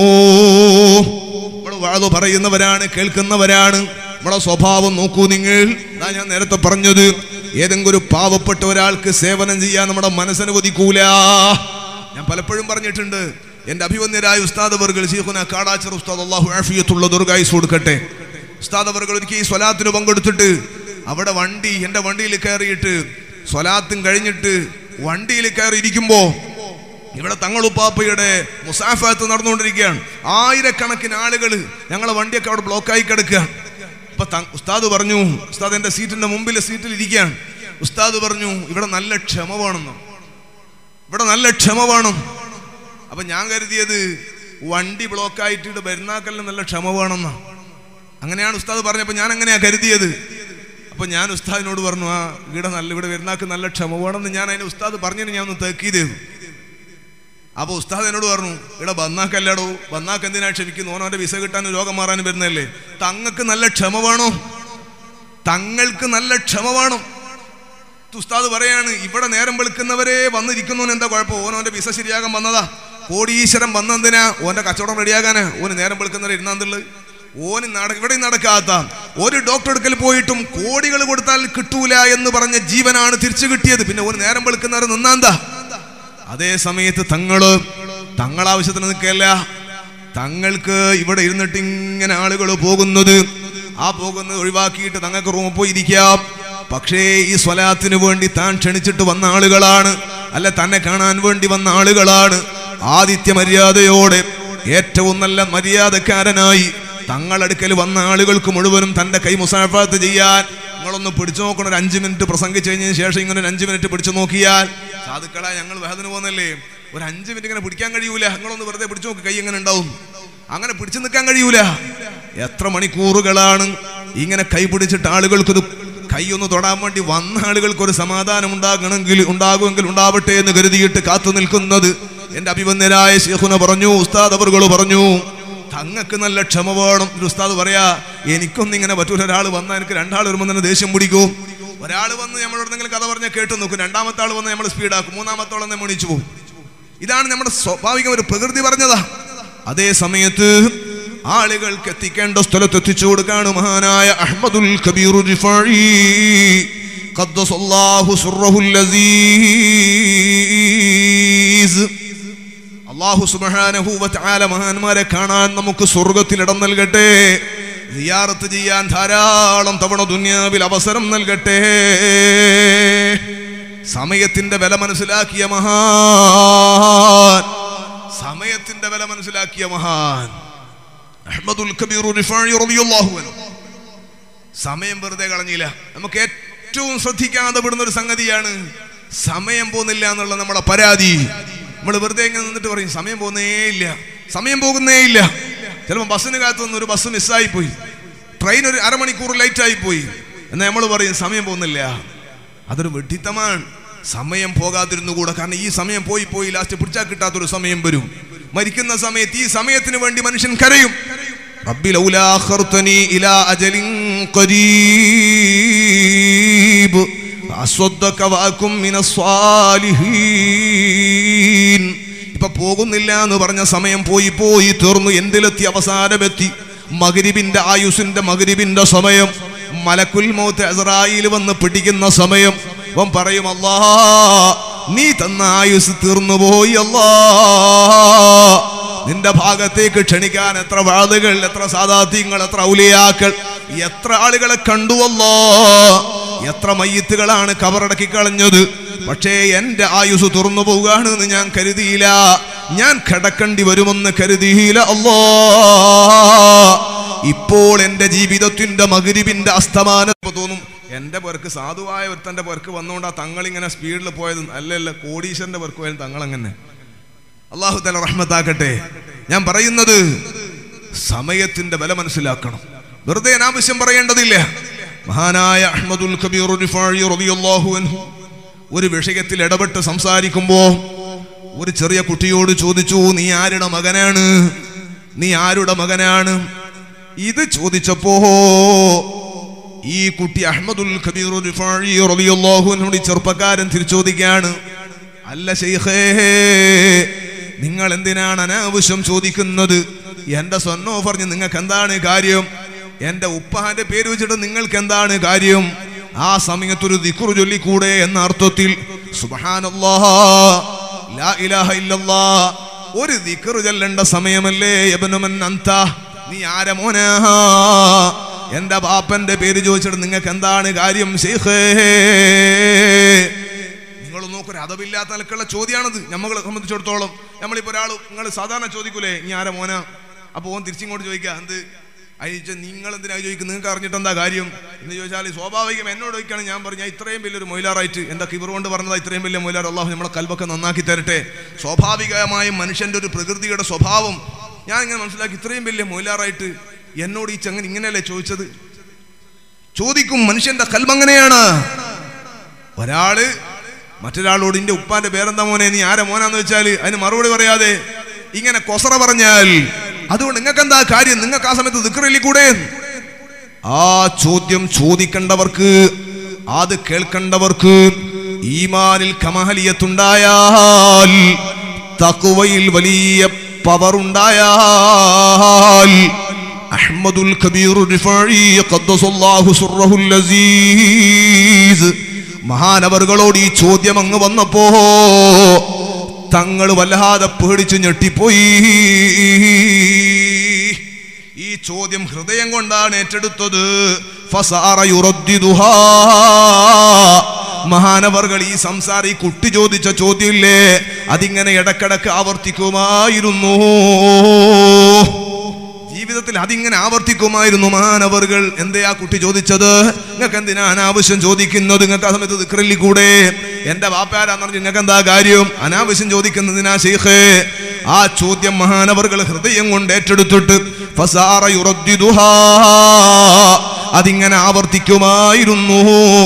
നമ്മൾ വാഴ പറയുന്നവരാണ് കേൾക്കുന്നവരാണ് നമ്മളെ സ്വഭാവം നോക്കൂ നിങ്ങൾ ഇതാ ഞാൻ നേരത്തെ പറഞ്ഞത് ഏതെങ്കിലും ഒരു പാവപ്പെട്ട ഒരാൾക്ക് സേവനം ചെയ്യാൻ നമ്മുടെ മനസ്സനുവദിക്കൂല ഞാൻ പലപ്പോഴും പറഞ്ഞിട്ടുണ്ട് എന്റെ അഭിവന്യരായ ഉസ്താദ് വർഗൾ ശീഖുന കാടാച്ചർ ഉസ്താദ് അള്ളാഹു ആഫിയത്തുള്ള ദുർഗായുസ് കൊടുക്കട്ടെ ഉസ്താദ് വർഗൾ ഒരിക്കൽ ഈ സ്വലാത്തിന് പങ്കെടുത്തിട്ട് അവിടെ വണ്ടി എന്റെ വണ്ടിയിൽ കയറിയിട്ട് സ്വലാത്തും കഴിഞ്ഞിട്ട് വണ്ടിയിൽ കയറി ഇരിക്കുമ്പോ ഇവിടെ തങ്ങളുപ്പാപ്പയുടെ മുസാഫത്ത് നടന്നുകൊണ്ടിരിക്കുകയാണ് ആയിരക്കണക്കിന് ആളുകൾ ഞങ്ങളെ വണ്ടിയൊക്കെ അവിടെ ബ്ലോക്കായി കിടക്കുകയാണ് അപ്പൊ ത- ഉസ്താദ് പറഞ്ഞു ഉസ്താദ് എന്റെ സീറ്റിന്റെ മുമ്പിലെ സീറ്റിൽ ഇരിക്കുകയാണ് ഉസ്താദ് പറഞ്ഞു ഇവിടെ നല്ല ക്ഷമ വേണമെന്ന് ഇവിടെ നല്ല ക്ഷമ വേണം അപ്പൊ ഞാൻ കരുതിയത് വണ്ടി ബ്ലോക്കായിട്ട് ഇവിടെ ബെരുന്നാക്കലിന് നല്ല ക്ഷമ വേണമെന്നാ അങ്ങനെയാണ് ഉസ്താദ് പറഞ്ഞപ്പോ ഞാൻ അങ്ങനെയാ കരുതിയത് അപ്പൊ ഞാൻ ഉസ്താദിനോട് പറഞ്ഞു ആ ഇവിടെ നല്ല ഇവിടെ വരുന്നാക്ക് നല്ല ക്ഷമ വേണമെന്ന് ഞാൻ അതിന് ഉസ്താദ് പറഞ്ഞതിന് ഞാൻ ഒന്ന് തേക്കീത് അപ്പൊ ഉസ്താദ് എന്നോട് പറഞ്ഞു ഇവിടെ ബന്നാക്കല്ലേടോ ബന്നാക്ക് എന്തിനാ ക്ഷമിക്കുന്നു ഓനോന്റെ വിസ കിട്ടാനും രോഗം മാറാനും വരുന്നല്ലേ തങ്ങൾക്ക് നല്ല ക്ഷമ വേണോ തങ്ങൾക്ക് നല്ല ക്ഷമ വേണം ഉസ്താദ് പറയാണ് ഇവിടെ നേരം വെളുക്കുന്നവരെ വന്നിരിക്കുന്നവന് എന്താ കുഴപ്പം ഓനോന്റെ വിസ ശരിയാകാൻ വന്നതാ കോടീശ്വരം വന്നെന്തിനാ ഓന്റെ കച്ചവടം റെഡിയാകാനാ ഓന് നേരം വെളുക്കുന്നവരെ ഇരുന്നാന്നുള്ളത് ഓന് നട ഇവിടെ നടക്കാത്ത ഒരു ഡോക്ടർ അടുക്കൽ പോയിട്ടും കോടികൾ കൊടുത്താൽ കിട്ടൂല എന്ന് പറഞ്ഞ ജീവനാണ് തിരിച്ചു കിട്ടിയത് പിന്നെ ഒരു നേരം വെളുക്കുന്നവരെ നിന്നാന്താ അതേ സമയത്ത് തങ്ങള് തങ്ങളാവശ്യത്തിന് നിൽക്കല്ല തങ്ങൾക്ക് ഇവിടെ ഇരുന്നിട്ട് ഇങ്ങനെ ആളുകൾ പോകുന്നത് ആ പോകുന്നത് ഒഴിവാക്കിയിട്ട് തങ്ങൾക്ക് റൂമിൽ പോയി ഇരിക്കാം പക്ഷേ ഈ സ്വലാത്തിന് വേണ്ടി താൻ ക്ഷണിച്ചിട്ട് വന്ന ആളുകളാണ് അല്ല തന്നെ കാണാൻ വേണ്ടി വന്ന ആളുകളാണ് ആദിത്യ മര്യാദയോടെ ഏറ്റവും നല്ല മര്യാദക്കാരനായി തങ്ങളടുക്കൽ വന്ന ആളുകൾക്ക് മുഴുവനും തന്റെ കൈ മുസാഫാത്ത് ചെയ്യാൻ നിങ്ങളൊന്ന് പിടിച്ചു നോക്കണം ഒരു അഞ്ച് മിനിറ്റ് പ്രസംഗിച്ച് കഴിഞ്ഞതിന് ശേഷം ഇങ്ങനെ ഒരു അഞ്ച് മിനിറ്റ് പിടിച്ചു നോക്കിയാൽ സാധുക്കളെ ഞങ്ങൾ വേദന പോകുന്നല്ലേ ഒരു അഞ്ച് മിനിറ്റ് ഇങ്ങനെ പിടിക്കാൻ കഴിയൂല നിങ്ങളൊന്ന് വെറുതെ പിടിച്ചു നോക്കി കൈ എങ്ങനെ ഉണ്ടാവും അങ്ങനെ പിടിച്ചു നിൽക്കാൻ കഴിയൂല എത്ര മണിക്കൂറുകളാണ് ഇങ്ങനെ കൈ പിടിച്ചിട്ട് ആളുകൾക്ക് ഇത് കൈയൊന്ന് തൊടാൻ വേണ്ടി വന്ന ആളുകൾക്ക് ഒരു സമാധാനം ഉണ്ടാകണമെങ്കിൽ ഉണ്ടാകുമെങ്കിൽ ഉണ്ടാവട്ടെ എന്ന് കരുതിയിട്ട് കാത്തു നിൽക്കുന്നത് എന്റെ അഭിവന്യരായ ശേഖുന പറഞ്ഞു ഉസ്താദ് അവർകൾ പറഞ്ഞു തങ്ങൾക്ക് നല്ല ക്ഷമ വേണം ഒരു ഉസ്താദ് പറയാ എനിക്കൊന്നും ഇങ്ങനെ പറ്റൂല ഒരാൾ വന്നാൽ എനിക്ക് രണ്ടാൾ വരുമ്പോൾ തന്നെ ദേഷ്യം പിടിക്കും ഒരാൾ വന്ന് നമ്മളോട് എന്തെങ്കിലും കഥ പറഞ്ഞാൽ കേട്ട് നോക്കും രണ്ടാമത്തെ ആൾ വന്ന് നമ്മൾ സ്പീഡാക്കും മൂന്നാമത്തെ ആൾ നമ്മൾ എണീച്ചു പോകും ഇതാണ് നമ്മുടെ സ്വാഭാവിക ഒരു പ്രകൃതി പറഞ്ഞതാ അതേ സമയത്ത് ആളുകൾക്ക് എത്തിക്കേണ്ട സ്ഥലത്ത് എത്തിച്ചു കൊടുക്കാണ് മഹാനായ അഹ്മദുൽ കബീർ റിഫാഴി ഖദ്ദസല്ലാഹു സുർറഹുൽ അസീസ് അള്ളാഹു സുബ്ഹാനഹു വ തആല മഹാന്മാരെ കാണാൻ നമുക്ക് സ്വർഗത്തിൽ ഇടം നൽകട്ടെ സിയാറത്ത് ചെയ്യാൻ ധാരാളം തവണ ദുനിയാവിൽ അവസരം നൽകട്ടെ സമയത്തിന്റെ വില മനസ്സിലാക്കിയ മഹാൻ സമയത്തിന്റെ വില മനസ്സിലാക്കിയ മഹാൻ അഹ്മദുൽ കബീർ റിഫാഴി റളിയല്ലാഹു അൻഹു സമയം വെറുതെ കളഞ്ഞില്ല നമുക്ക് ഏറ്റവും ശ്രദ്ധിക്കാതെ വിടുന്ന ഒരു സംഗതിയാണ് സമയം പോകുന്നില്ല എന്നുള്ള നമ്മുടെ പരാതി നമ്മൾ വെറുതെ ഇങ്ങനെ നിന്നിട്ട് പറയും സമയം പോകുന്നേ ഇല്ല സമയം പോകുന്നേ ഇല്ല ചിലപ്പോൾ ബസ്സിന് കാത്തു നിന്ന് ഒരു ബസ് മിസ്സായി പോയി ട്രെയിൻ ഒരു അരമണിക്കൂർ ലേറ്റ് ആയി പോയി എന്നാൽ നമ്മൾ പറയും സമയം പോകുന്നില്ല അതൊരു വെഡിത്തമാണ് സമയം പോകാതിരുന്നുകൂടെ കാരണം ഈ സമയം പോയി പോയി ലാസ്റ്റ് പിടിച്ചാൽ കിട്ടാത്തൊരു സമയം വരും മരിക്കുന്ന സമയത്ത് ഈ സമയത്തിന് വേണ്ടി മനുഷ്യൻ കരയും رب لولا أخرتني إلى أجل قريب فأصدق وأكن من الصالحين ഇപ്പൊ പോകുന്നില്ല എന്ന് പറഞ്ഞ സമയം പോയി പോയി തീർന്നു എന്തിലെത്തി അവസാനമെത്തി മകരിബിന്റെ ആയുസിന്റെ മകരിബിന്റെ സമയം മലക്കുൽ മൗത്ത് അസ്രായിൽ വന്ന് പിടിക്കുന്ന സമയം അവൻ പറയും അല്ലാ നീ തന്ന ആയുസ് തീർന്നു പോയി അല്ലാ നിന്റെ ഭാഗത്തേക്ക് ക്ഷണിക്കാൻ എത്ര വാളുകൾ എത്ര സാധാത്യങ്ങൾ എത്ര ഔലിയാക്കൾ എത്ര ആളുകളെ കണ്ടുവല്ലോ എത്ര മയ്യത്തുകളാണ് കബറടക്കി കളഞ്ഞത് പക്ഷേ എന്റെ ആയുസ് തുറന്നു പോവുകയാണെന്ന് ഞാൻ കരുതിയില്ല ഞാൻ കിടക്കേണ്ടി വരുമെന്ന് കരുതിയില്ല അല്ലോ ഇപ്പോൾ എന്റെ ജീവിതത്തിന്റെ മകരിവിന്റെ അസ്തമാനം തോന്നും എന്റെ പേർക്ക് സാധുവായ ഒരുത്തന്റെ പേർക്ക് വന്നുകൊണ്ട് ആ തങ്ങളിങ്ങനെ സ്പീഡിൽ പോയത് അല്ലല്ല കോടീശ്വരന്റെ പേർക്ക് പോയാലും തങ്ങളങ്ങനെ അള്ളാഹു തല റഹ്മത്താക്കട്ടെ ഞാൻ പറയുന്നത് സമയത്തിന്റെ വില മനസ്സിലാക്കണം വെറുതെ അനാവശ്യം പറയേണ്ടതില്ല മഹാനായ അഹ്മദുൽ കബീർ റിഫാഴി റളിയല്ലാഹു അൻഹു ഒരു വിഷയത്തിൽ ഇടപെട്ട് സംസാരിക്കുമ്പോ ഒരു ചെറിയ കുട്ടിയോട് ചോദിച്ചു നീ ആരുടെ മകനാണ് നീ ആരുടെ മകനാണ് ഇത് ചോദിച്ചപ്പോ ഈ കുട്ടി അഹ്മദുൽ കബീർ റിഫാഴി റളിയല്ലാഹു അൻഹു ചെറുപ്പക്കാരൻ തിരിച്ചോദിക്കാണ് അല്ല ശൈഖേ നിങ്ങൾ എന്തിനാണ് അനാവശ്യം ചോദിക്കുന്നത് എന്റെ സ്വന്നോ പറഞ്ഞ് നിങ്ങൾക്ക് എന്താണ് കാര്യം എന്റെ ഉപ്പാന്റെ പേര് വെച്ചിട്ട് നിങ്ങൾക്ക് എന്താണ് കാര്യം ആ സമയത്തൊരു ദിക്കുറു ചൊല്ലിക്കൂടെ എന്ന അർത്ഥത്തിൽ സുബ്ഹാനല്ലാഹ് ലാ ഇലാഹ ഇല്ലല്ലാഹ് ഒരു ദിക്കുറു ചൊല്ലേണ്ട സമയമല്ലേ യബ്നുമൻ അന്ത നീ ആര മോനാ എന്റെ ബാപ്പന്റെ പേര് ചോദിച്ചിട്ട് നിങ്ങൾക്ക് എന്താണ് കാര്യം ശൈഖേ നിങ്ങൾ നോക്കൊരു അതവില്ലാത്ത നിലക്കുള്ള ചോദ്യമാണത് നമ്മളെ സംബന്ധിച്ചിടത്തോളം നമ്മളിപ്പോ ഒരാൾ നിങ്ങൾ സാധാരണ ചോദിക്കൂലേ ഇനി ആരാ മോന അപ്പൊ ഓൻ തിരിച്ചിങ്ങോട്ട് ചോദിക്കുക എന്ത് അയച്ച നിങ്ങൾ എന്തിനാ ചോദിക്കും നിങ്ങൾക്ക് അറിഞ്ഞിട്ട് എന്താ കാര്യം എന്ന് ചോദിച്ചാൽ സ്വാഭാവികം എന്നോട് ചോദിക്കുകയാണ് ഞാൻ പറഞ്ഞു ഞാൻ ഇത്രയും വലിയൊരു മൊയിലാറായിട്ട് എന്താ കിബർ കൊണ്ട് പറഞ്ഞതാ ഇത്രയും വലിയ മൊയിലാർ അള്ളാഹു നമ്മളെ കൽബൊക്കെ നന്നാക്കി തരട്ടെ സ്വാഭാവികമായും മനുഷ്യന്റെ ഒരു പ്രകൃതിയുടെ സ്വഭാവം ഞാൻ ഇങ്ങനെ മനസ്സിലാക്കി ഇത്രയും വലിയ മൊയിലാറായിട്ട് എന്നോട് ഈ ചങ്ങൻ ഇങ്ങനെയല്ലേ ചോദിച്ചത് ചോദിക്കും മനുഷ്യന്റെ കൽബങ്ങനെയാണ് ഒരാള് മറ്റൊരാളോട് ഇന്റെ ഉപ്പാന്റെ പേരെന്താ മോനെ നീ ആരെ മോനാന്ന് വെച്ചാൽ അതിന് മറുപടി പറയാതെ ഇങ്ങനെ കൊസറ പറഞ്ഞാൽ അതുകൊണ്ട് നിങ്ങൾക്ക് എന്താ കാര്യം നിങ്ങൾക്ക് ആ സമയത്ത് ദിക്റില്ലി കൂടെ ആ ചോദ്യം ചോദിക്കേണ്ടവർക്ക് അത് കേൾക്കേണ്ടവർക്ക് ഈമാനിൽ കമഹലിയത്തുണ്ടായാൽ തക്കുവയിൽ വലിയ പവർ ഉണ്ടായാൽ അഹ്മദുൽ കബീർ റിഫാഴി ഖദ്ദസല്ലാഹു സുർറഹുൽ അസീസ് മഹാനവറുകളോട് ഈ ചോദ്യം അങ്ങ് വന്നപ്പോ തങ്ങൾ വല്ലാതെ പേടിച്ച് ഞെട്ടിപ്പോയി ഈ ചോദ്യം ഹൃദയം കൊണ്ടാണ് ഏറ്റെടുത്തത് ഫസാറ യുറദ്ദിദുഹാ. മഹാനവർകൾ ഈ സംസാരം ഈ കുട്ടി ചോദിച്ച ചോദ്യമില്ലേ അതിങ്ങനെ ഇടക്കിടക്ക് ആവർത്തിക്കുമായിരുന്നു ജീവിതത്തിൽ അതിങ്ങനെ ആവർത്തിക്കുമായിരുന്നു മാനവറുകൾ എന്തേ ആ കുട്ടി ചോദിച്ചത് നിങ്ങൾക്ക് എന്തിനാ അനാവശ്യം ചോദിക്കുന്നത് നിങ്ങൾക്ക് ആ സമയത്ത് ദിക്റല്ലി കൂടെ എന്റെ വാപ്പാരാന്ന് പറഞ്ഞു നിങ്ങൾക്ക് എന്താ കാര്യം അനാവശ്യം ചോദിക്കുന്നതിനാ ശൈഖേ ആ ചോദ്യം മഹാനവറുകൾ ഹൃദയം കൊണ്ട് ഏറ്റെടുത്തിട്ട് ഫസാറ യുറദ്ദിദുഹാ. അതിങ്ങനെ ആവർത്തിക്കുമായിരുന്നു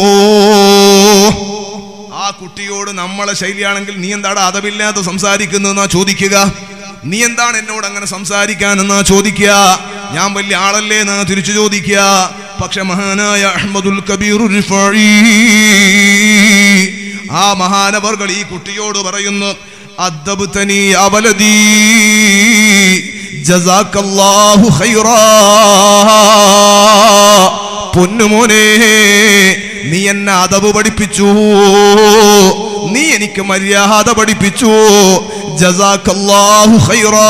ആ കുട്ടിയോട് നമ്മളെ ശൈലിയാണെങ്കിൽ നീ എന്താടാ അതവില്ലാതെ സംസാരിക്കുന്നതെന്നാ ചോദിക്കുക നീ എന്താണ് എന്നോട് അങ്ങനെ സംസാരിക്കാനെന്നാ ചോദിക്കുക ഞാൻ വലിയ ആളല്ലേ എന്നാ തിരിച്ചു ചോദിക്കുക പക്ഷെ മഹാനായ അഹമ്മദുൽ കബീർ റിഫാഴി ആ മഹാനവർകൾ ഈ കുട്ടിയോട് പറയുന്നു അദ്ദബ്തനി അവലദീ ജസാക്കല്ലാഹു ഖൈറാ പൊന്നുമോനെ നീ എന്നെ അതവ് പഠിപ്പിച്ചു നീ എനിക്ക് മര്യാദ പഠിപ്പിച്ചു ജസാക്കല്ലാഹു ഖൈറാ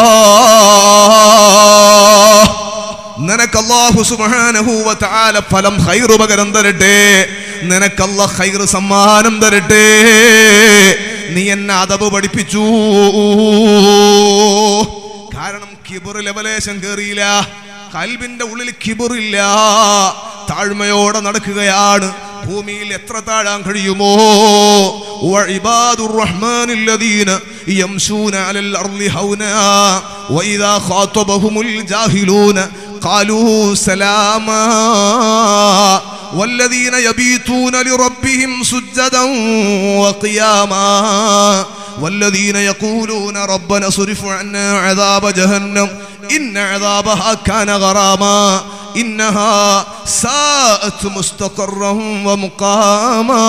നിനക്ക് അല്ലാഹു സുബ്ഹാനഹു വ തആല ഫലം ഖൈറ് പകരം തരട്ടെ നിനക്ക് അല്ലാഹ് ഖൈറ് സമ്മാനം തരട്ടെ നീ എന്നെ അതവ് പഠിപ്പിച്ചു കാരണം കിബർ ലെവലേശം കേറിയില്ല കൽബിന്റെ ഉള്ളിൽ കിബറില്ല താഴ്മയോടെ നടക്കുകയാണ് ഭൂമിയിൽ എത്ര താഴാൻ കഴിയുമോ وعباد الرحمن الذين يمشون على الأرض هونا وإذا خاطبهم الجاهلون قالوا سلاما والذين يبيتون لربهم سجدا وقياما والذين يقولون ربنا صرف عنا عذاب جهنم إن عذابها كان غراما إنها ساءت مستقرا ومقاما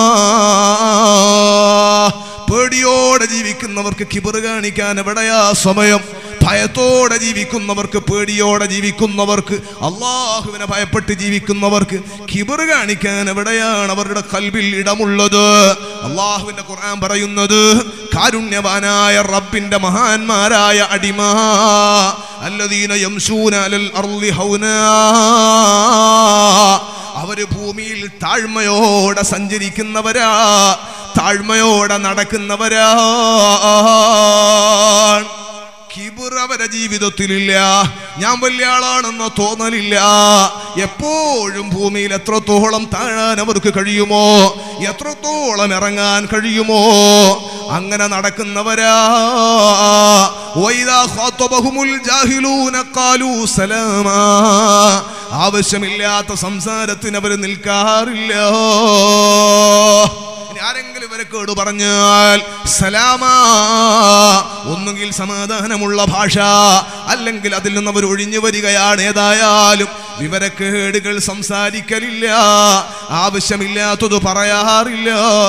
പേടിയോടെ ജീവിക്കുന്നവർക്ക് കിബറ് കാണിക്കാൻ എവിടെയാ സമയം ഭയത്തോടെ ജീവിക്കുന്നവർക്ക് പേടിയോടെ ജീവിക്കുന്നവർക്ക് അള്ളാഹുവിനെ ഭയപ്പെട്ട് ജീവിക്കുന്നവർക്ക് കിബറ് കാണിക്കാൻ എവിടെയാണ് അവരുടെ കൽവിൽ ഇടമുള്ളത് അള്ളാഹുവിന്റെ ഖുർആൻ പറയുന്നത് കാരുണ്യവാനായ റബ്ബിന്റെ മഹാന്മാരായ അടിമ അല്ലദീന യംശൂന അലൽ അർളി ഹൗനാ അവര് ഭൂമിയിൽ താഴ്മയോടെ സഞ്ചരിക്കുന്നവരാ താഴ്മയോടെ നടക്കുന്നവരാ കിബിർ അവരെ ജീവിതത്തിലില്ല ഞാൻ വലിയ ആളാണെന്ന തോന്നലില്ല എപ്പോഴും ഭൂമിയിൽ എത്രത്തോളം താഴാൻ അവർക്ക് കഴിയുമോ എത്രത്തോളം ഇറങ്ങാൻ കഴിയുമോ അങ്ങനെ നടക്കുന്നവരാ വൈദാ ഖാത്തബഹുമുൽ ജാഹിലൂന ഖാലൂ സലാമാ ആവശ്യമില്ലാത്ത സംസാരത്തിന് അവർ നിൽക്കാറില്ല ഇനി ആരെങ്കിലും ഇവരെ കേട് പറഞ്ഞാൽ സലാമാ ഒന്നുകിൽ സമാധാനമുള്ള ഭാഷ അല്ലെങ്കിൽ അതിൽ നിന്ന് അവർ ഒഴിഞ്ഞു വരികയാണ് ഏതായാലും വിവരക്കേടുകൾ സംസാരിക്കലില്ല ആവശ്യമില്ലാത്തത് പറയാറില്ല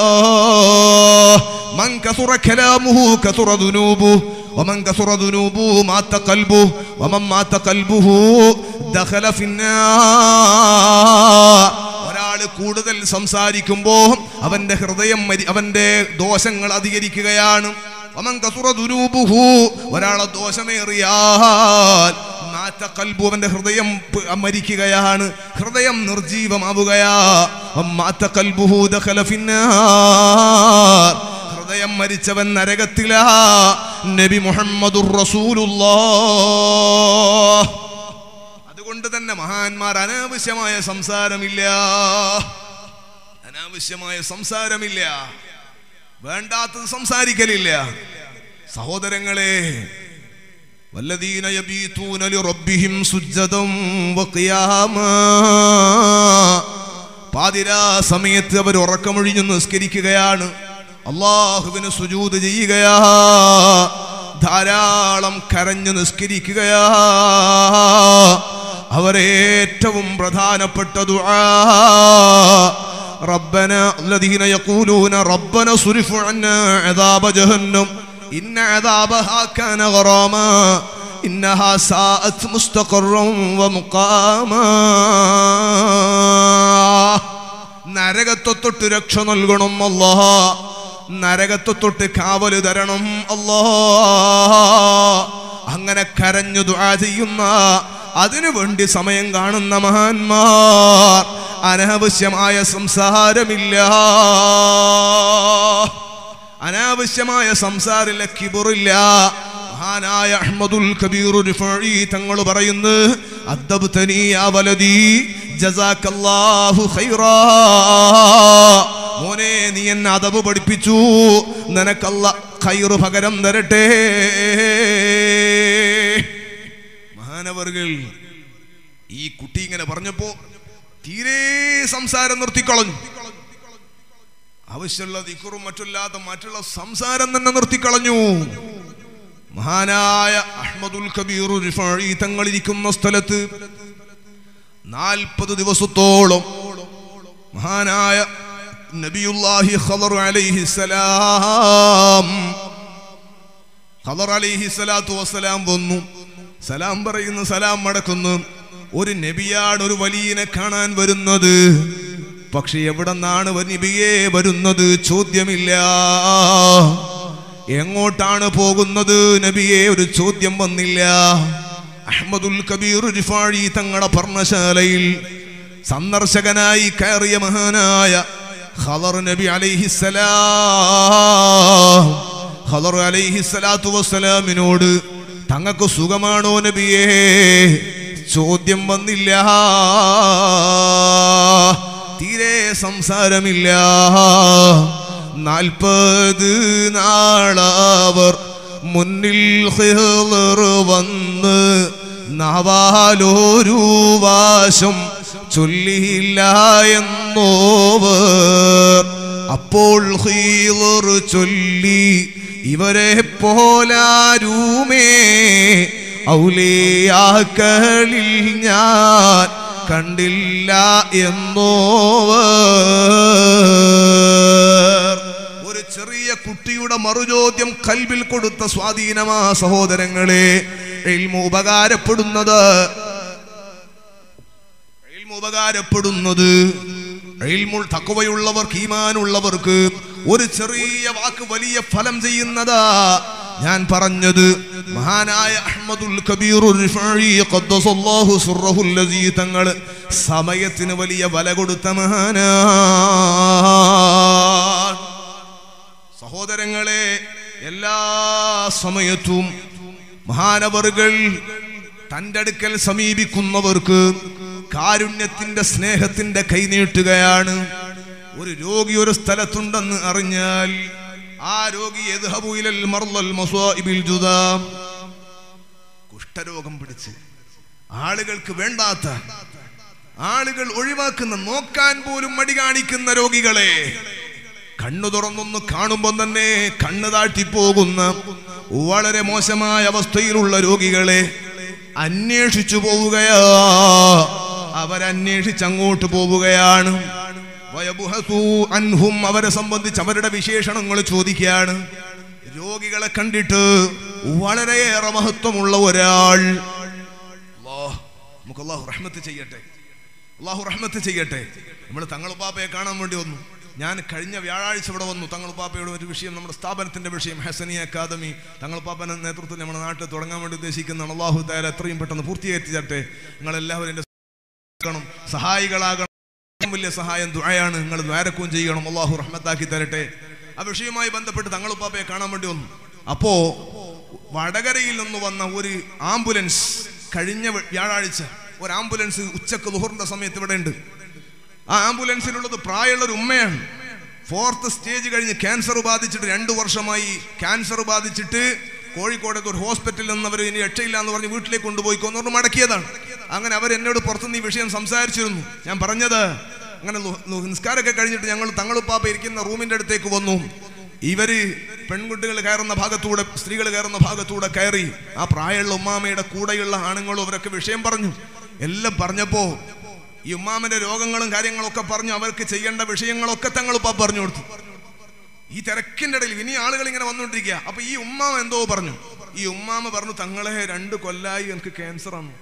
من كثر كلامه كثر ذنوبه ومن كثر ذنوبه مات قلبه ومن مات قلبه دخل في النار ഒരാള് കൂടുതൽ സംസാരിക്കുമ്പോ അവന്റെ ഹൃദയം മരി അവന്റെ ദോഷങ്ങൾ അധികരിക്കുകയാണ് വമൻ കസുറ ദുരൂബുഹു ഒരാളെ ദോഷമേറിയാൽ മാറ്റ കൽബു അവന്റെ ഹൃദയം പ്- മരിക്കുകയാണ് ഹൃദയം നിർജീവമാവുകയാ മാറ്റ കൽബുഹു ദഖല ഫിന്നാർ ഹൃദയം മരിച്ചവൻ നരകത്തിലാ നബി മുഹമ്മദുർ റസൂലുള്ളാഹ് അതുകൊണ്ട് തന്നെ മഹാന്മാർ അനാവശ്യമായ സംസാരമില്ല അനാവശ്യമായ സംസാരമില്ല വേണ്ടാത്തത് സംസാരിക്കലില്ല സഹോദരങ്ങളെ വല്ലദീന യബീതൂന ലിറബ്ബിഹിം സുജ്ജദം വഖിയാമാ പാതിരാ സമയത്ത് അവർ ഉറക്കമൊഴിഞ്ഞു നിസ്കരിക്കുകയാണ് അള്ളാഹുവിന് സുജൂത് ചെയ്യുകയാ ധാരാളം കരഞ്ഞു നിസ്കരിക്കുകയാ അവരേറ്റവും പ്രധാനപ്പെട്ട ദുആ ربنا الذين يقولون ربنا صرف عنا عذاب جهنم إن عذابها كان غراما إنها ساءت مستقرا ومقاما നരകത്തെ തൊട്ട് രക്ഷ നൽകണം അല്ലാ നരകത്തെ തൊട്ട് കാവല് തരണം അല്ലാ അങ്ങനെ കരഞ്ഞു ദുആ ചെയ്യുന്ന അതിനു വേണ്ടി സമയം കാണുന്ന മഹാന്മാർ അനാവശ്യമായ സംസാരമില്ല അനാവശ്യമായ സംസാരില്ല കിബറില്ല മഹാനായ അഹ്മദുൽ കബീർ റിഫഈ തങ്ങൾ പറയുന്നു അദ്ദബ്തനി യാ വലദി ജസാക്കല്ലാഹു ഖൈറാ മോനെ നീ എന്നെ അതവ് പഠിപ്പിച്ചു നിനക്കല്ല ഖൈറ് പകരം തരട്ടെ മഹാനവർകൾ ഈ കുട്ടി ഇങ്ങനെ പറഞ്ഞപ്പോ തീരെ സംസാരം നിർത്തിക്കളഞ്ഞു ആവശ്യമുള്ള ദിക്കുറും മറ്റല്ലാത്ത മറ്റുള്ള സംസാരം തന്നെ നിർത്തിക്കളഞ്ഞു മഹാനായ അഹ്മദുൽ കബീർ റിഫാഴി തങ്ങളിരിക്കുന്ന സ്ഥലത്ത് നാൽപ്പത് ദിവസത്തോളം മഹാനായ നബിയുല്ലാഹി ഖദർ അലൈഹിസ്സലാം ഖദർ അലൈഹിസ്സലാത്തു വസ്സലാം വന്നു സലാം പറയുന്നു സലാം മടക്കുന്നു ഒരു നബിയാണ് ഒരു വലിയനെ കാണാൻ വരുന്നത് പക്ഷെ എവിടെ നിന്നാണ് നബിയെ വരുന്നത് ചോദ്യമില്ല എങ്ങോട്ടാണ് പോകുന്നത് നബിയെ ഒരു ചോദ്യം വന്നില്ല അഹമ്മദുൽ കബീർ റിഫാഴി തങ്ങളുടെ പർണശാലയിൽ സന്ദർശകനായി കയറിയ മഹാനായ ഖദർ നബി അലൈഹിസ്സലാം ഖദർ അലൈഹിസ്സലാത്തു വസ്സലാമിനോട് തങ്ങൾക്ക് സുഖമാണോ നബിയേ ചോദ്യം വന്നില്ല തീരെ സംസാരമില്ല നാൽപ്പത് നാളവർ മുന്നിൽ ഹിളർ വന്ന് നാവാലോരു വാശം ചൊല്ലിയില്ല എന്നോവർ അപ്പോൾ ഹീലർ ചൊല്ലി ഇവരെ പോലാരുമേ ഔലിയാക്കളിൽ ഞാൻ കണ്ടില്ല എന്നോവർ ഒരു ചെറിയ കുട്ടിയുടെ മറുചോദ്യം കൽവിൽ കൊടുത്ത സ്വാധീനമാ സഹോദരങ്ങളെ ഇൽമ ഉപകാരപ്പെടുന്നത് ഇൽമ ഉപകാരപ്പെടുന്നത് ഇൽമുൾ തക്കവയുള്ളവർക്ക് ഈമാനുള്ളവർക്ക് ഒരു ചെറിയ വാക്ക് വലിയ ഫലം ചെയ്യുന്നതാ ഞാൻ പറഞ്ഞത് മഹാനായ അഹ്മദുൽ കബീർ ഖദ്ദസല്ലാഹു സുറഹുൽ ലസീ തങ്ങൾ സമയത്തിന് വലിയ വില കൊടുത്ത മഹാനാ സഹോദരങ്ങളെ എല്ലാ സമയത്തും മഹാനവറുകൾ തൻ്റെ അടുക്കൽ സമീപിക്കുന്നവർക്ക് കാരുണ്യത്തിന്റെ സ്നേഹത്തിന്റെ കൈനീട്ടുകയാണ് ഒരു രോഗി ഒരു സ്ഥലത്തുണ്ടെന്ന് അറിഞ്ഞാൽ ആ രോഗി യദ്ഹബു ഇലൽ മർളൽ മസ്വാഇബിൽ ജുദാം കുഷ്ഠരോഗം പിടിച്ച് ആളുകൾക്ക് വേണ്ടാത്ത ആളുകൾ ഒഴിവാക്കുന്ന നോക്കാൻ പോലും മടി കാണിക്കുന്ന രോഗികളെ കണ്ണു തുറന്നൊന്ന് കാണുമ്പോൾ തന്നെ കണ്ണ് താഴ്ത്തിപ്പോകുന്ന വളരെ മോശമായ അവസ്ഥയിലുള്ള രോഗികളെ അന്വേഷിച്ചു പോവുകയാ അവരന്വേഷിച്ച് അങ്ങോട്ട് പോവുകയാണ് വയബുഹസൂ അൻഹും അവരെ സംബന്ധിച്ച് അവരുടെ വിശേഷണങ്ങൾ ചോദിക്കുകയാണ് രോഗികളെ കണ്ടിട്ട് വളരെയേറെ മഹത്വമുള്ള ഒരാൾ അല്ലാഹ്, നമുക്ക് അള്ളാഹു റഹ്മത്ത് ചെയ്യട്ടെ അള്ളാഹു റഹ്മത്ത് ചെയ്യട്ടെ നമ്മൾ തങ്ങളുപ്പാപ്പയെ കാണാൻ വേണ്ടി വന്നു ഞാൻ കഴിഞ്ഞ വ്യാഴാഴ്ച ഇവിടെ വന്നു തങ്ങളുപ്പാപ്പയുടെ ഒരു വിഷയം നമ്മുടെ സ്ഥാപനത്തിന്റെ വിഷയം ഹസനി അക്കാദമി തങ്ങളുപ്പാപ്പന്റെ നേതൃത്വത്തിൽ നമ്മുടെ നാട്ടിൽ തുടങ്ങാൻ വേണ്ടി ഉദ്ദേശിക്കുന്നതാണ് അള്ളാഹു താര എത്രയും പെട്ടെന്ന് പൂർത്തീകരിച്ചു തരട്ടെ നിങ്ങളെല്ലാവരും എൻ്റെ ണം സഹായികളാകണം ഏറ്റവും വലിയ സഹായം ദുആയാണ് നിങ്ങൾ ദ്വാരക്കും ചെയ്യണം അള്ളാഹു റഹ്മത്താക്കി തരട്ടെ ആ വിഷയവുമായി ബന്ധപ്പെട്ട് തങ്ങളുപ്പാപ്പയെ കാണാൻ വേണ്ടി വന്നു അപ്പോ വടകരയിൽ നിന്ന് വന്ന ഒരു ആംബുലൻസ് കഴിഞ്ഞ വ്യ- വ്യാഴാഴ്ച ഒരു ആംബുലൻസ് ഉച്ചക്ക് ലുഹറിന്റെ സമയത്ത് ഇവിടെ ഉണ്ട് ആ ആംബുലൻസിലുള്ളത് പ്രായമുള്ള ഒരു ഉമ്മയാണ് ഫോർത്ത് സ്റ്റേജ് കഴിഞ്ഞ് ക്യാൻസർ ബാധിച്ചിട്ട് രണ്ടു വർഷമായി ക്യാൻസർ ബാധിച്ചിട്ട് കോഴിക്കോടത്ത് ഒരു ഹോസ്പിറ്റലിൽ നിന്ന് അവർ ഇനി രക്ഷയില്ല എന്ന് പറഞ്ഞ് വീട്ടിലേക്ക് കൊണ്ടുപോയിക്കോ എന്ന് പറഞ്ഞ് മടക്കിയതാണ് അങ്ങനെ അവർ എന്നോട് പുറത്തുനിന്ന് ഈ വിഷയം സംസാരിച്ചിരുന്നു ഞാൻ പറഞ്ഞത് അങ്ങനെ ലു- ലു- നിസ്കാരമൊക്കെ കഴിഞ്ഞിട്ട് ഞങ്ങൾ തങ്ങളുപ്പാപ്പ ഇരിക്കുന്ന റൂമിന്റെ അടുത്തേക്ക് വന്നു ഇവര് പെൺകുട്ടികൾ കയറുന്ന ഭാഗത്തൂടെ സ്ത്രീകൾ കയറുന്ന ഭാഗത്തൂടെ കയറി ആ പ്രായമുള്ള ഉമ്മാമയുടെ കൂടെയുള്ള ആണുങ്ങളും അവരൊക്കെ വിഷയം പറഞ്ഞു എല്ലാം പറഞ്ഞപ്പോ ഈ ഉമ്മാമന്റെ രോഗങ്ങളും കാര്യങ്ങളൊക്കെ പറഞ്ഞു അവർക്ക് ചെയ്യേണ്ട വിഷയങ്ങളൊക്കെ തങ്ങളുപ്പ പറഞ്ഞു കൊടുത്തു ഈ തിരക്കിന്റെ ഇടയിൽ ഇനി ആളുകൾ ഇങ്ങനെ വന്നുകൊണ്ടിരിക്കുക അപ്പൊ ഈ ഉമ്മാമ എന്തോ പറഞ്ഞു ഈ ഉമ്മാമ പറഞ്ഞു തങ്ങളെ രണ്ട് കൊല്ലായി എനിക്ക് ക്യാൻസർ ആണ്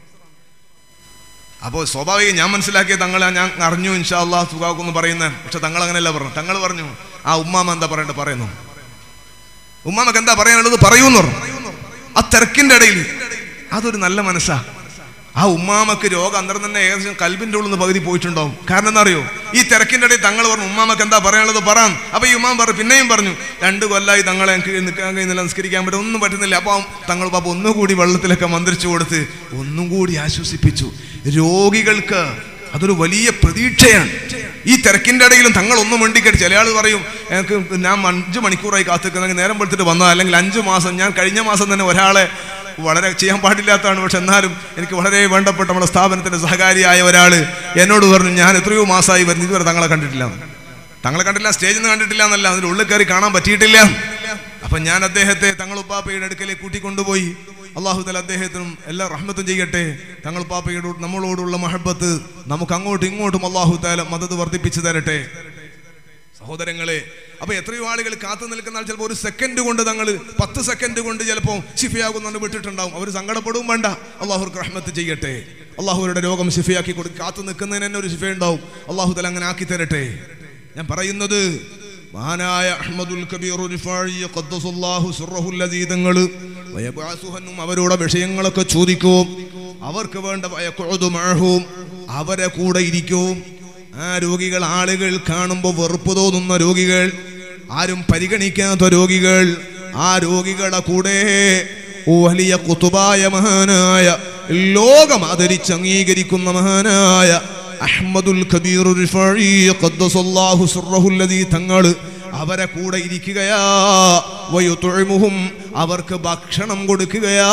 അപ്പോൾ സ്വാഭാവികം ഞാൻ മനസ്സിലാക്കിയ തങ്ങളെ ഞാൻ അറിഞ്ഞു ഇൻഷാല്ലാ സുഖാക്കുന്ന് പറയുന്നത് പക്ഷെ തങ്ങൾ അങ്ങനെയല്ല പറഞ്ഞു തങ്ങൾ പറഞ്ഞു ആ ഉമ്മാമ എന്താ പറയണ്ട പറയുന്നു ഉമ്മാമക്ക് എന്താ പറയാനുള്ളത് പറയൂന്ന് പറഞ്ഞു ആ തിരക്കിന്റെ ഇടയിൽ അതൊരു നല്ല മനസ്സാ ആ ഉമ്മാമക്ക് രോഗം അന്നേരം തന്നെ ഏകദേശം കൽബിന്റെ ഉള്ളിൽ നിന്ന് പകുതി പോയിട്ടുണ്ടാവും കാരണം എന്താ അറിയോ ഈ തിരക്കിന്റെ ഇടയിൽ തങ്ങൾ പറഞ്ഞു ഉമ്മാമക്ക് എന്താ പറയാനുള്ളത് പറയാം അപ്പൊ ഈ ഉമ്മാൻ പറഞ്ഞു പിന്നെയും പറഞ്ഞു രണ്ട് കൊല്ലായി തങ്ങളെ എനിക്ക് നിൽക്കാൻ കഴിയുന്നില്ല നിസ്കരിക്കാൻ പറ്റും ഒന്നും പറ്റുന്നില്ല അപ്പൊ തങ്ങൾ പാപ്പ ഒന്നുകൂടി വെള്ളത്തിലൊക്കെ മന്ത്രിച്ചു കൊടുത്ത് ഒന്നും കൂടി ആശ്വസിപ്പിച്ചു രോഗികൾക്ക് അതൊരു വലിയ പ്രതീക്ഷയാണ് ഈ തിരക്കിന്റെ ഇടയിലും തങ്ങൾ ഒന്നും വേണ്ടിക്കട്ട് ചില ആൾ പറയും എനിക്ക് ഞാൻ അഞ്ച് മണിക്കൂറായി കാത്തിക്കുന്നെങ്കിൽ നേരം വെളുത്തിട്ട് വന്നതാ അല്ലെങ്കിൽ അഞ്ച് മാസം ഞാൻ കഴിഞ്ഞ മാസം തന്നെ ഒരാളെ വളരെ ചെയ്യാൻ പാടില്ലാത്തതാണ് പക്ഷെ എന്നാലും എനിക്ക് വളരെ വേണ്ടപ്പെട്ട നമ്മുടെ സ്ഥാപനത്തിന്റെ സഹകാരിയായ ഒരാൾ എന്നോട് പറഞ്ഞു ഞാൻ എത്രയോ മാസമായി വരുന്നു ഇതുവരെ തങ്ങളെ കണ്ടിട്ടില്ല എന്ന്." തങ്ങളെ കണ്ടില്ല സ്റ്റേജിൽ നിന്ന് കണ്ടിട്ടില്ല എന്നല്ല അതിന്റെ ഉള്ളിൽ കയറി കാണാൻ പറ്റിയിട്ടില്ല അപ്പൊ ഞാൻ അദ്ദേഹത്തെ തങ്ങൾ ഉപ്പാപ്പയുടെ അടുക്കലേക്ക് കൂട്ടിക്കൊണ്ടുപോയി അള്ളാഹു തല അദ്ദേഹത്തിനും എല്ലാ റഹ്മത്തും ചെയ്യട്ടെ തങ്ങൾ പാപ്പയുടെ നമ്മളോടുള്ള മഹബത്ത് നമുക്ക് അങ്ങോട്ടും ഇങ്ങോട്ടും അള്ളാഹു താല മദത് വർദ്ധിപ്പിച്ചു തരട്ടെ സഹോദരങ്ങളെ അപ്പൊ എത്രയോ ആളുകൾ കാത്തു നിൽക്കുന്ന ആൾ ചിലപ്പോൾ ഒരു സെക്കൻഡ് കൊണ്ട് തങ്ങൾ പത്ത് സെക്കൻഡ് കൊണ്ട് ചിലപ്പോൾ ശിഫയാകുന്നുണ്ട് വിട്ടിട്ടുണ്ടാവും അവർ സങ്കടപ്പെടും വേണ്ട അള്ളാഹുർക്ക് റഹ്മത്ത് ചെയ്യട്ടെ അള്ളാഹുരുടെ രോഗം ശിഫയാക്കി കൊടുക്കും കാത്തു നിൽക്കുന്നതിന് തന്നെ ഒരു ശിഫ ഉണ്ടാവും അള്ളാഹു തല അങ്ങനെ ആക്കി തരട്ടെ ഞാൻ പറയുന്നത് മഹാനായ അഹ്മദുൽ കബീർ റിഫാഴി ഖദ്ദസുല്ലാഹു സിർറഹുൽ അസീദങ്ങള് വയബഅസുഹന്നും അവരുടെ വിഷയങ്ങളൊക്കെ ചോദിക്കും അവർക്ക് വേണ്ട വയഖുദു മഅഹും അവരെ കൂടെ ഇരിക്കും ആ രോഗികൾ ആളുകൾ കാണുമ്പോൾ വെറുപ്പ് തോന്നുന്ന രോഗികൾ ആരും പരിഗണിക്കാത്ത രോഗികൾ ആ രോഗികളുടെ കൂടെ വലിയ കുത്തുബായ മഹാനായ ലോകം ആദരിച്ച് അംഗീകരിക്കുന്ന മഹാനായ അഹ്മദുൽ ഖബീർ റിഫാഴി ഖദ്ദസല്ലാഹു സിർറഹുൽ ലദീ തങ്ങൾ അവരെ കൂടെ ഇരിക്കുകയാ വയുതുഇമുഹും അവർക്ക് ഭക്ഷണം കൊടുക്കുകയാ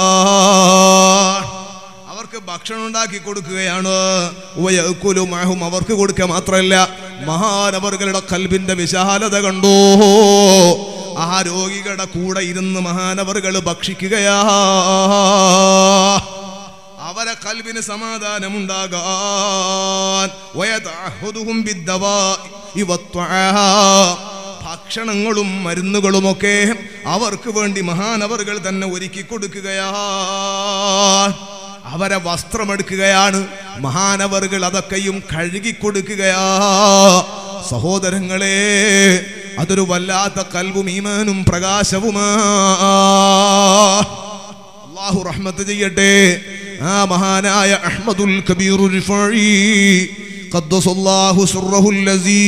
അവർക്ക് ഭക്ഷണം ഉണ്ടാക്കി കൊടുക്കുകയാണ് വയക്കുലുമാഹും അവർക്ക് കൊടുക്കുക മാത്രമല്ല മഹാനവറുകളുടെ കൽബിന്റെ വിശാലത കണ്ടോ ആ രോഗികളുടെ കൂടെ ഇരുന്ന് മഹാനവറുകൾ ഭക്ഷിക്കുകയാ അവരെ കൽബിന് സമാധാനമുണ്ടാകാൻ വയതഅഹുദുഹും ബിദ്ദവാഇ വത്വആ. ഭക്ഷണങ്ങളും മരുന്നുകളുമൊക്കെ അവർക്ക് വേണ്ടി മഹാനവറുകൾ തന്നെ ഒരുക്കി കൊടുക്കുകയാ അവരെ വസ്ത്രമെടുക്കുകയാണ് മഹാനവറുകൾ അതൊക്കെയും കഴുകി കൊടുക്കുകയാ സഹോദരങ്ങളെ അതൊരു വല്ലാത്ത കൽവും ഈമാനും പ്രകാശവുമാ അള്ളാഹു റഹ്മത്ത് ചെയ്യട്ടെ ആ മഹാനായ അഹ്മദുൽ കബീർ റിഫായി ഖദ്ദസല്ലാഹു സിർറഹുൽ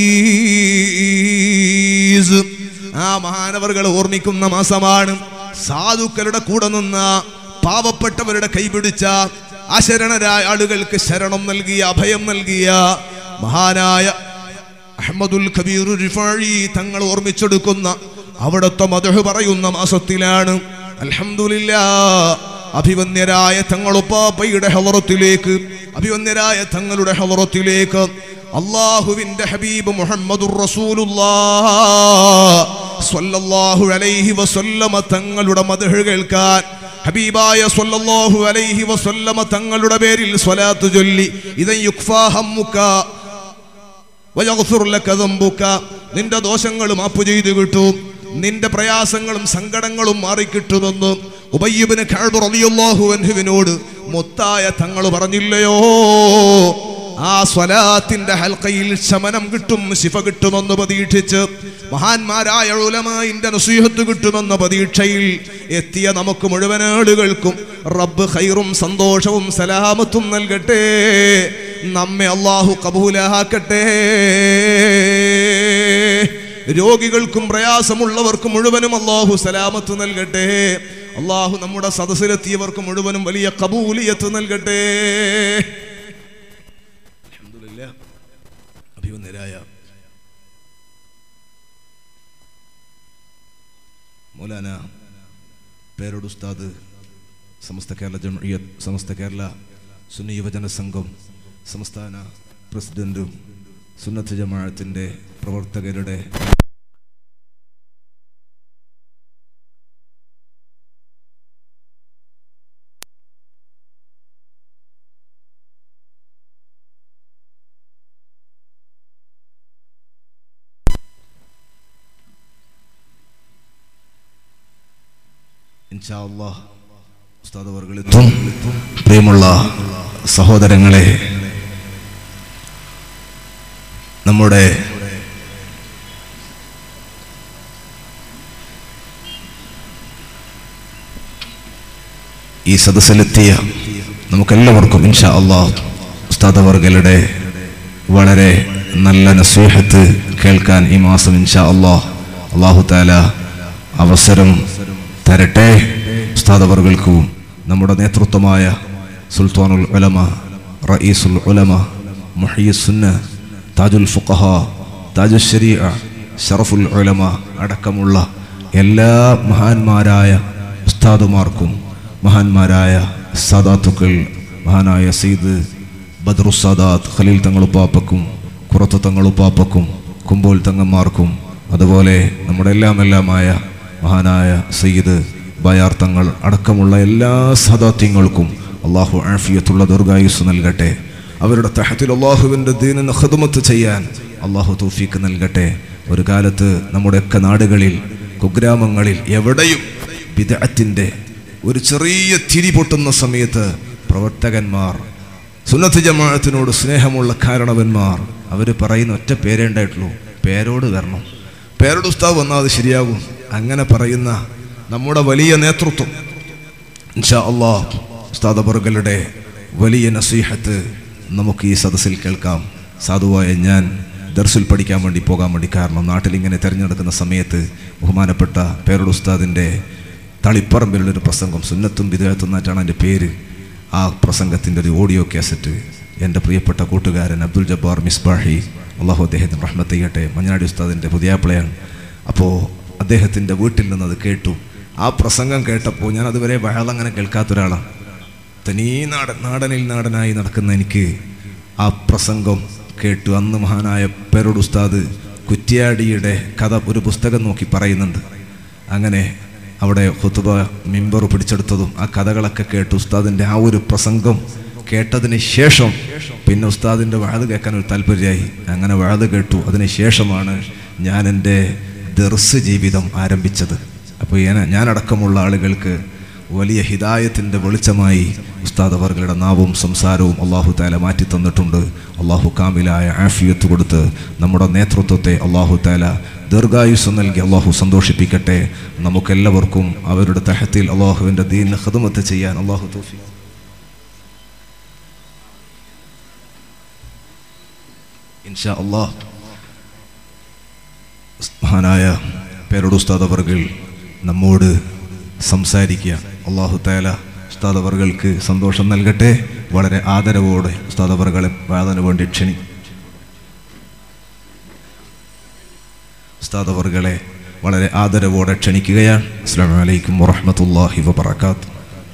അസീസ് ആ മഹാനവറുകൾ ഓർമ്മിക്കുന്ന മാസമാണ് സാധുക്കളുടെ കൂടെ നിന്ന പാവപ്പെട്ടവരുടെ കൈപിടിച്ച അശരണരായ ആളുകൾക്ക് ശരണം നൽകിയ അഭയം നൽകിയ മഹാനായ അഹമ്മദുൽ കബീർ റിഫാഴി തങ്ങൾ ഓർമ്മിച്ചെടുക്കുന്ന അവിടുത്തെ മധു പറയുന്ന മാസത്തിലാണ് അൽഹംദുലില്ലാ അഭിവന്യരായ തങ്ങളുപ്പാപ്പയുടെ ഹവറത്തിലേക്ക് അഭിവന്യരായ തങ്ങളുടെ ഹവറത്തിലേക്ക് അള്ളാഹുവിന്റെ ഹബീബ് മുഹമ്മദുർ റസൂലുള്ളാഹു അലൈഹി വസല്ലമ തങ്ങളുടെ മധു കേൾക്കാൻ ഹബീബായ സ്വല്ലല്ലാഹു അലൈഹി വസല്ലമ തങ്ങളുടെ പേരിൽ സ്വലാത്ത് ചൊല്ലി ഇതൻ യുക്ഫാ ഹമ്മുക വയഗ്ഫിർ ലക ദംബുക നിന്റെ ദോഷങ്ങൾ മാപ്പ് ചെയ്തു കിട്ടും നിന്റെ പ്രയാസങ്ങളും സങ്കടങ്ങളും മാറിക്കിട്ടുമെന്ന് ഉബയ്യബിന് കഅബ് റളിയല്ലാഹു അൻഹുവിനോട് മുത്തായ തങ്ങൾ പറഞ്ഞില്ലയോ ആ സ്വലാത്തിന്റെ ഹൽക്കയിൽ ശമനം കിട്ടും ശിഫ കിട്ടുമെന്ന് പ്രതീക്ഷിച്ച് മഹാന്മാരായ ഉലമായിന്റെ നസീഹത്ത് കിട്ടുമെന്ന പ്രതീക്ഷയിൽ എത്തിയ നമുക്ക് മുഴുവൻ ആളുകൾക്കും റബ്ബ് ഖൈറും സന്തോഷവും സലാമത്തും നൽകട്ടെ നമ്മെ അള്ളാഹു കബൂലാക്കട്ടെ രോഗികൾക്കും പ്രയാസമുള്ളവർക്കും മുഴുവനും അള്ളാഹു സലാമത്ത് നൽകട്ടെ അള്ളാഹു നമ്മുടെ സദസ്സിലെത്തിയവർക്ക് മുഴുവനും വലിയ കബൂലിയത്ത് നൽകട്ടെ അൽഹംദുലില്ലാ. അഭിവന്ദരായ മൗലാന പേരോട് ഉസ്താദ് സമസ്ത കേരള ജംഇയ്യത്ത് സമസ്ത കേരള സുന്നി യുവജന സംഘം സംസ്ഥാന പ്രസിഡന്റും സുന്നത്ത് ജമാഅത്തിന്റെ പ്രവർത്തകരുടെ ഇൻഷാ അല്ലാഹ് ഉസ്താദ് അവർകളെത്തും പ്രിയമുള്ള സഹോദരങ്ങളെ നമ്മുടെ ഈ സദസ്സിലെത്തിയ നമുക്കെല്ലാവർക്കും ഇൻഷാ അള്ളാഹ് ഉസ്താദ് അവർകളുടെ വളരെ നല്ല നസീഹത്ത് കേൾക്കാൻ ഈ മാസം ഇൻഷാ അള്ളാഹ് അള്ളാഹു താല അവസരം തരട്ടെ ഉസ്താദ് അവർകൾക്കും നമ്മുടെ നേതൃത്വമായ സുൽത്താനുൽ ഉലമ റയീസുൽ ഉലമ മുഹയ്യസുന്ന താജുൽ ഫുഖഹ താജുൽ ശരീഅ ഷറഫുൽ ഉലമ അടക്കമുള്ള എല്ലാ മഹാന്മാരായ ഉസ്താദുമാർക്കും മഹാന്മാരായ സാദാത്തുക്കൾ മഹാനായ സീദ് ബദ്രുസാദാത്ത് ഖലീൽ തങ്ങളുപ്പാപ്പക്കും കുറത്ത് തങ്ങളുപ്പാപ്പക്കും കുമ്പോൽ തങ്ങന്മാർക്കും അതുപോലെ നമ്മുടെ എല്ലാം എല്ലാമായ മഹാനായ സയ്യിദ് ബയാർ തങ്ങൾ അടക്കമുള്ള എല്ലാ സദാത്യങ്ങൾക്കും അള്ളാഹു ആഫിയത്തുള്ള ദീർഘായുസ് നൽകട്ടെ അവരുടെ തഹത്തിൽ അള്ളാഹുവിൻ്റെ ദീനിന് ഖിദ്മത്ത് ചെയ്യാൻ അള്ളാഹു തൗഫീക്ക് നൽകട്ടെ ഒരു കാലത്ത് നമ്മുടെയൊക്കെ നാടുകളിൽ കുഗ്രാമങ്ങളിൽ എവിടെയും വിദഗ്ധത്തിൻ്റെ ഒരു ചെറിയ തിരി പൊട്ടുന്ന സമയത്ത് പ്രവർത്തകന്മാർ സുന്നത്ത് ജമാഅത്തിനോട് സ്നേഹമുള്ള കാരണവന്മാർ അവർ പറയുന്ന ഒറ്റ പേരേ ഉണ്ടായിട്ടുള്ളൂ പേരോട് വരണം പേരോട് ഉസ്താവ് വന്നാൽ അത് ശരിയാകും അങ്ങനെ പറയുന്ന നമ്മുടെ വലിയ നേതൃത്വം ഇൻഷാ അള്ളാഹ് ഉസ്താദ് അബറുകളുടെ വലിയ നസീഹത്ത് നമുക്ക് ഈ സദസ്സിൽ കേൾക്കാം സാധുവായ ഞാൻ ദർസിൽ പഠിക്കാൻ വേണ്ടി പോകാൻ വേണ്ടി കാരണം നാട്ടിൽ ഇങ്ങനെ തിരഞ്ഞെടുക്കുന്ന സമയത്ത് ബഹുമാനപ്പെട്ട പേരോട് ഉസ്താദിൻ്റെ തളിപ്പറമ്പിലുള്ളൊരു പ്രസംഗം സുന്നത്തും വിദേഹത്തും എന്നായിട്ടാണ് എൻ്റെ പേര് ആ പ്രസംഗത്തിൻ്റെ ഒരു ഓഡിയോ കാസറ്റ് എൻ്റെ പ്രിയപ്പെട്ട കൂട്ടുകാരൻ അബ്ദുൽ ജബ്ബാർ മിസ്ബാഹി അള്ളാഹു അദ്ദേഹത്തിന് റഹ്മത്ത് ചെയ്യട്ടെ മഞ്ഞാടി ഉസ്താദിൻ്റെ പുതിയാപ്പിളയാണ് അപ്പോൾ അദ്ദേഹത്തിൻ്റെ വീട്ടിൽ നിന്ന് അത് കേട്ടു ആ പ്രസംഗം കേട്ടപ്പോൾ ഞാൻ അതുവരെ വയലങ്ങനെ കേൾക്കാത്ത ഒരാളാണ് തനീ നാടൻ നാടനിൽ നാടനായി നടക്കുന്ന എനിക്ക് ആ പ്രസംഗം കേട്ടു അന്ന് മഹാനായ പേരോട് ഉസ്താദ് കുറ്റ്യാടിയുടെ കഥ ഒരു പുസ്തകം നോക്കി പറയുന്നുണ്ട് അങ്ങനെ അവിടെ ഹുത്തുബ മിമ്പർ പിടിച്ചെടുത്തതും ആ കഥകളൊക്കെ കേട്ട് ഉസ്താദിൻ്റെ ആ ഒരു പ്രസംഗം കേട്ടതിന് ശേഷം പിന്നെ ഉസ്താദിൻ്റെ വാത് കേൾക്കാൻ ഒരു താല്പര്യമായി അങ്ങനെ വാത് കേട്ടു അതിന് ശേഷമാണ് ഞാൻ എൻ്റെ ദർസ് ജീവിതം ആരംഭിച്ചത് അപ്പോൾ ഞാൻ ഞാനടക്കമുള്ള ആളുകൾക്ക് വലിയ ഹിദായത്തിൻ്റെ വെളിച്ചമായി ഉസ്താദ് അവർകളുടെ നാവും സംസാരവും അള്ളാഹു താല മാറ്റി തന്നിട്ടുണ്ട് അള്ളാഹു കാമിലായ ആഫിയത്ത് കൊടുത്ത് നമ്മുടെ നേതൃത്വത്തെ അള്ളാഹു താല ദീർഘായുസ് നൽകി അള്ളാഹു സന്തോഷിപ്പിക്കട്ടെ നമുക്കെല്ലാവർക്കും അവരുടെ തഹത്തിൽ അള്ളാഹുവിൻ്റെ ദീനിന് ഖിദ്മത്ത് ചെയ്യാൻ അള്ളാഹു തോഫി ഇൻഷാ അള്ളാഹ് മഹാനായ പേരോട് ഉസ്താദ് അവർകൾ നമ്മോട് സംസാരിക്കുക അള്ളാഹു താല ഉസ്താദ് അവർക്ക് സന്തോഷം നൽകട്ടെ വളരെ ആദരവോടെ ഉസ്താദ് അവർകളെ വാദന വേണ്ടി ക്ഷണി ഉസ്താദ് അവർകളെ വളരെ ആദരവോടെ ക്ഷണിക്കുകയാണ് അസ്സാം വലൈക്കും വറഹമത്തല്ലാഹി വബർക്കാത്തു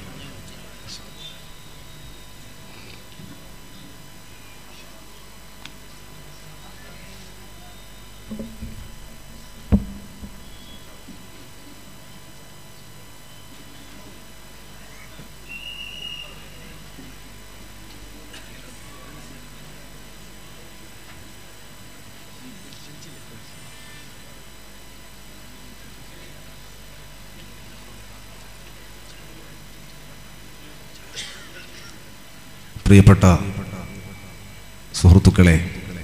പ്രിയപ്പെട്ട സുഹൃത്തുക്കളെ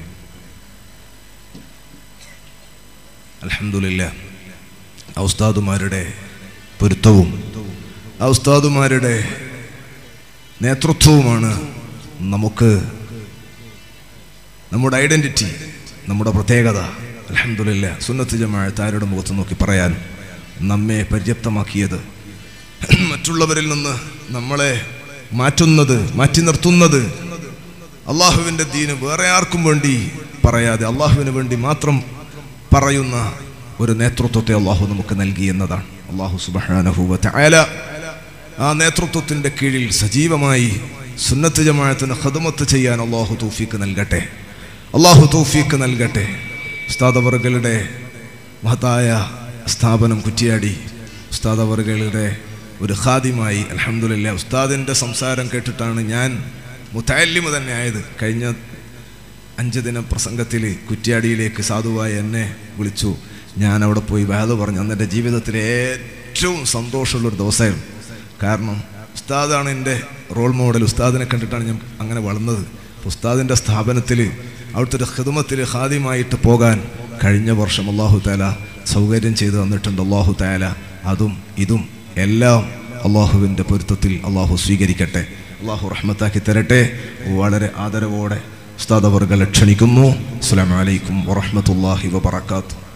അലഹമില്ല ഔസ്താദുമാരുടെ പൊരുത്തവും ഔസ്താദുമാരുടെ നേതൃത്വവുമാണ് നമുക്ക് നമ്മുടെ ഐഡൻറ്റിറ്റി നമ്മുടെ പ്രത്യേകത അലഹമില്ല സുന്നത്ത് ജമാഅത്ത് ആരുടെ മുഖത്ത് നോക്കി പറയാൻ നമ്മെ പര്യാപ്തമാക്കിയത് മറ്റുള്ളവരിൽ നിന്ന് നമ്മളെ മാറ്റുന്നത് മാറ്റി നിർത്തുന്നത് അള്ളാഹുവിൻ്റെ ദീന് വേറെ ആർക്കും വേണ്ടി പറയാതെ അള്ളാഹുവിന് വേണ്ടി മാത്രം പറയുന്ന ഒരു നേതൃത്വത്തെ അള്ളാഹു നമുക്ക് നൽകി എന്നതാണ് അള്ളാഹു സുബാനഹുവ ആല ആ നേതൃത്വത്തിൻ്റെ കീഴിൽ സജീവമായി സുന്നത്ത് ജമാഅത്തിന് ഖദമത്ത് ചെയ്യാൻ അള്ളാഹു തൗഫീക്ക് നൽകട്ടെ അള്ളാഹു തൗഫീക്ക് നൽകട്ടെ ഉസ്താദ് അവർകളുടെ മഹത്തായ സ്ഥാപനം കുറ്റിയാടി ഉസ്താദ് അവർകളുടെ ഒരു ഖാദിമായി അലഹമുല്ല ഉസ്താദിൻ്റെ സംസാരം കേട്ടിട്ടാണ് ഞാൻ മുത്തല്ലിമ് തന്നെ ആയത് കഴിഞ്ഞ അഞ്ച് ദിന പ്രസംഗത്തിൽ കുറ്റ്യാടിയിലേക്ക് സാധുവായി എന്നെ വിളിച്ചു ഞാൻ അവിടെ പോയി വേദ പറഞ്ഞു അന്ന് എൻ്റെ ജീവിതത്തിലെ ഏറ്റവും സന്തോഷമുള്ളൊരു ദിവസമായിരുന്നു കാരണം ഉസ്താദാണ് എൻ്റെ റോൾ മോഡൽ ഉസ്താദിനെ കണ്ടിട്ടാണ് ഞാൻ അങ്ങനെ വളർന്നത് ഉസ്താദിൻ്റെ സ്ഥാപനത്തിൽ അവിടുത്തെ ഒരു ഹിദമത്തിൽ ഹാദ്യമായിട്ട് പോകാൻ കഴിഞ്ഞ വർഷം അള്ളാഹു താല സൗകര്യം ചെയ്തു തന്നിട്ടുണ്ട് അള്ളാഹു താല അതും ഇതും എല്ലാം അള്ളാഹുവിൻ്റെ പൊരുത്തത്തിൽ അള്ളാഹു സ്വീകരിക്കട്ടെ അള്ളാഹു റഹ്മത്താക്കി തരട്ടെ വളരെ ആദരവോടെ ഉസ്താദ് അവർകളെ ക്ഷണിക്കുന്നു അസ്സാം വലൈക്കും വറഹമത്തല്ലാഹി വബർക്കാത്തു